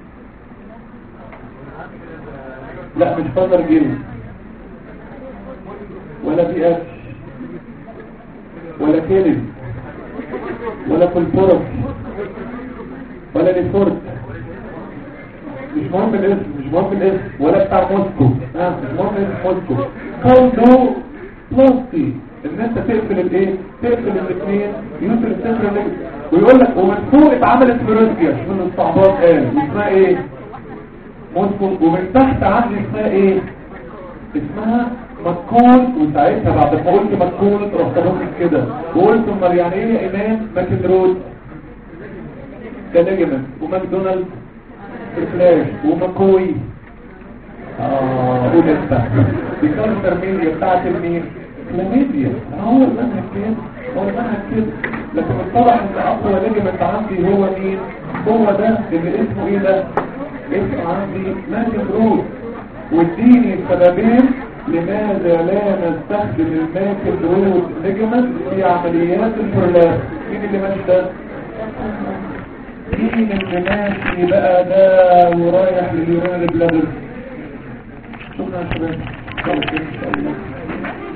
S1: لا مش فضل جلد ولا في قفش ولا كلب ولا كلفورك ولا ليفورت مش مهم الاسم مش مهم الاسم ولا بتاع موسكو اه مش مهم اسم موسكو كوندو بلاستي ان انت تقفل الايه تقفل الاثنين يوتر السفر ويقول لك ومن فوق اتعملت فيروسيا من الصعبات قال اسمها ايه موسكو ومن تحت عندي اسمها ايه اسمها مكون وساعتها بعد ما قلت مكون رحت باصص كده وقلت امال يعني ايه يا امام ماكن رود ده ليجمنت وماكدونالدز فلاش ومكوي اه قول انت دي كانسر ميديا بتاعت المين كلاميديا هو المنهج كده هو المنهج كده لكن اتضح ان اقوى ليجمنت عندي هو مين هو ده اللي اسمه ايه ده اسمه عندي ماكن رود واديني سببين لماذا لا نستخدم الماكن رود ليجمنت في عمليات البرلاس مين اللي ماشي ده مين اللي ماشي بقى ده ورايح لليوران بلادر شكرا يا شباب خلص ان شاء الله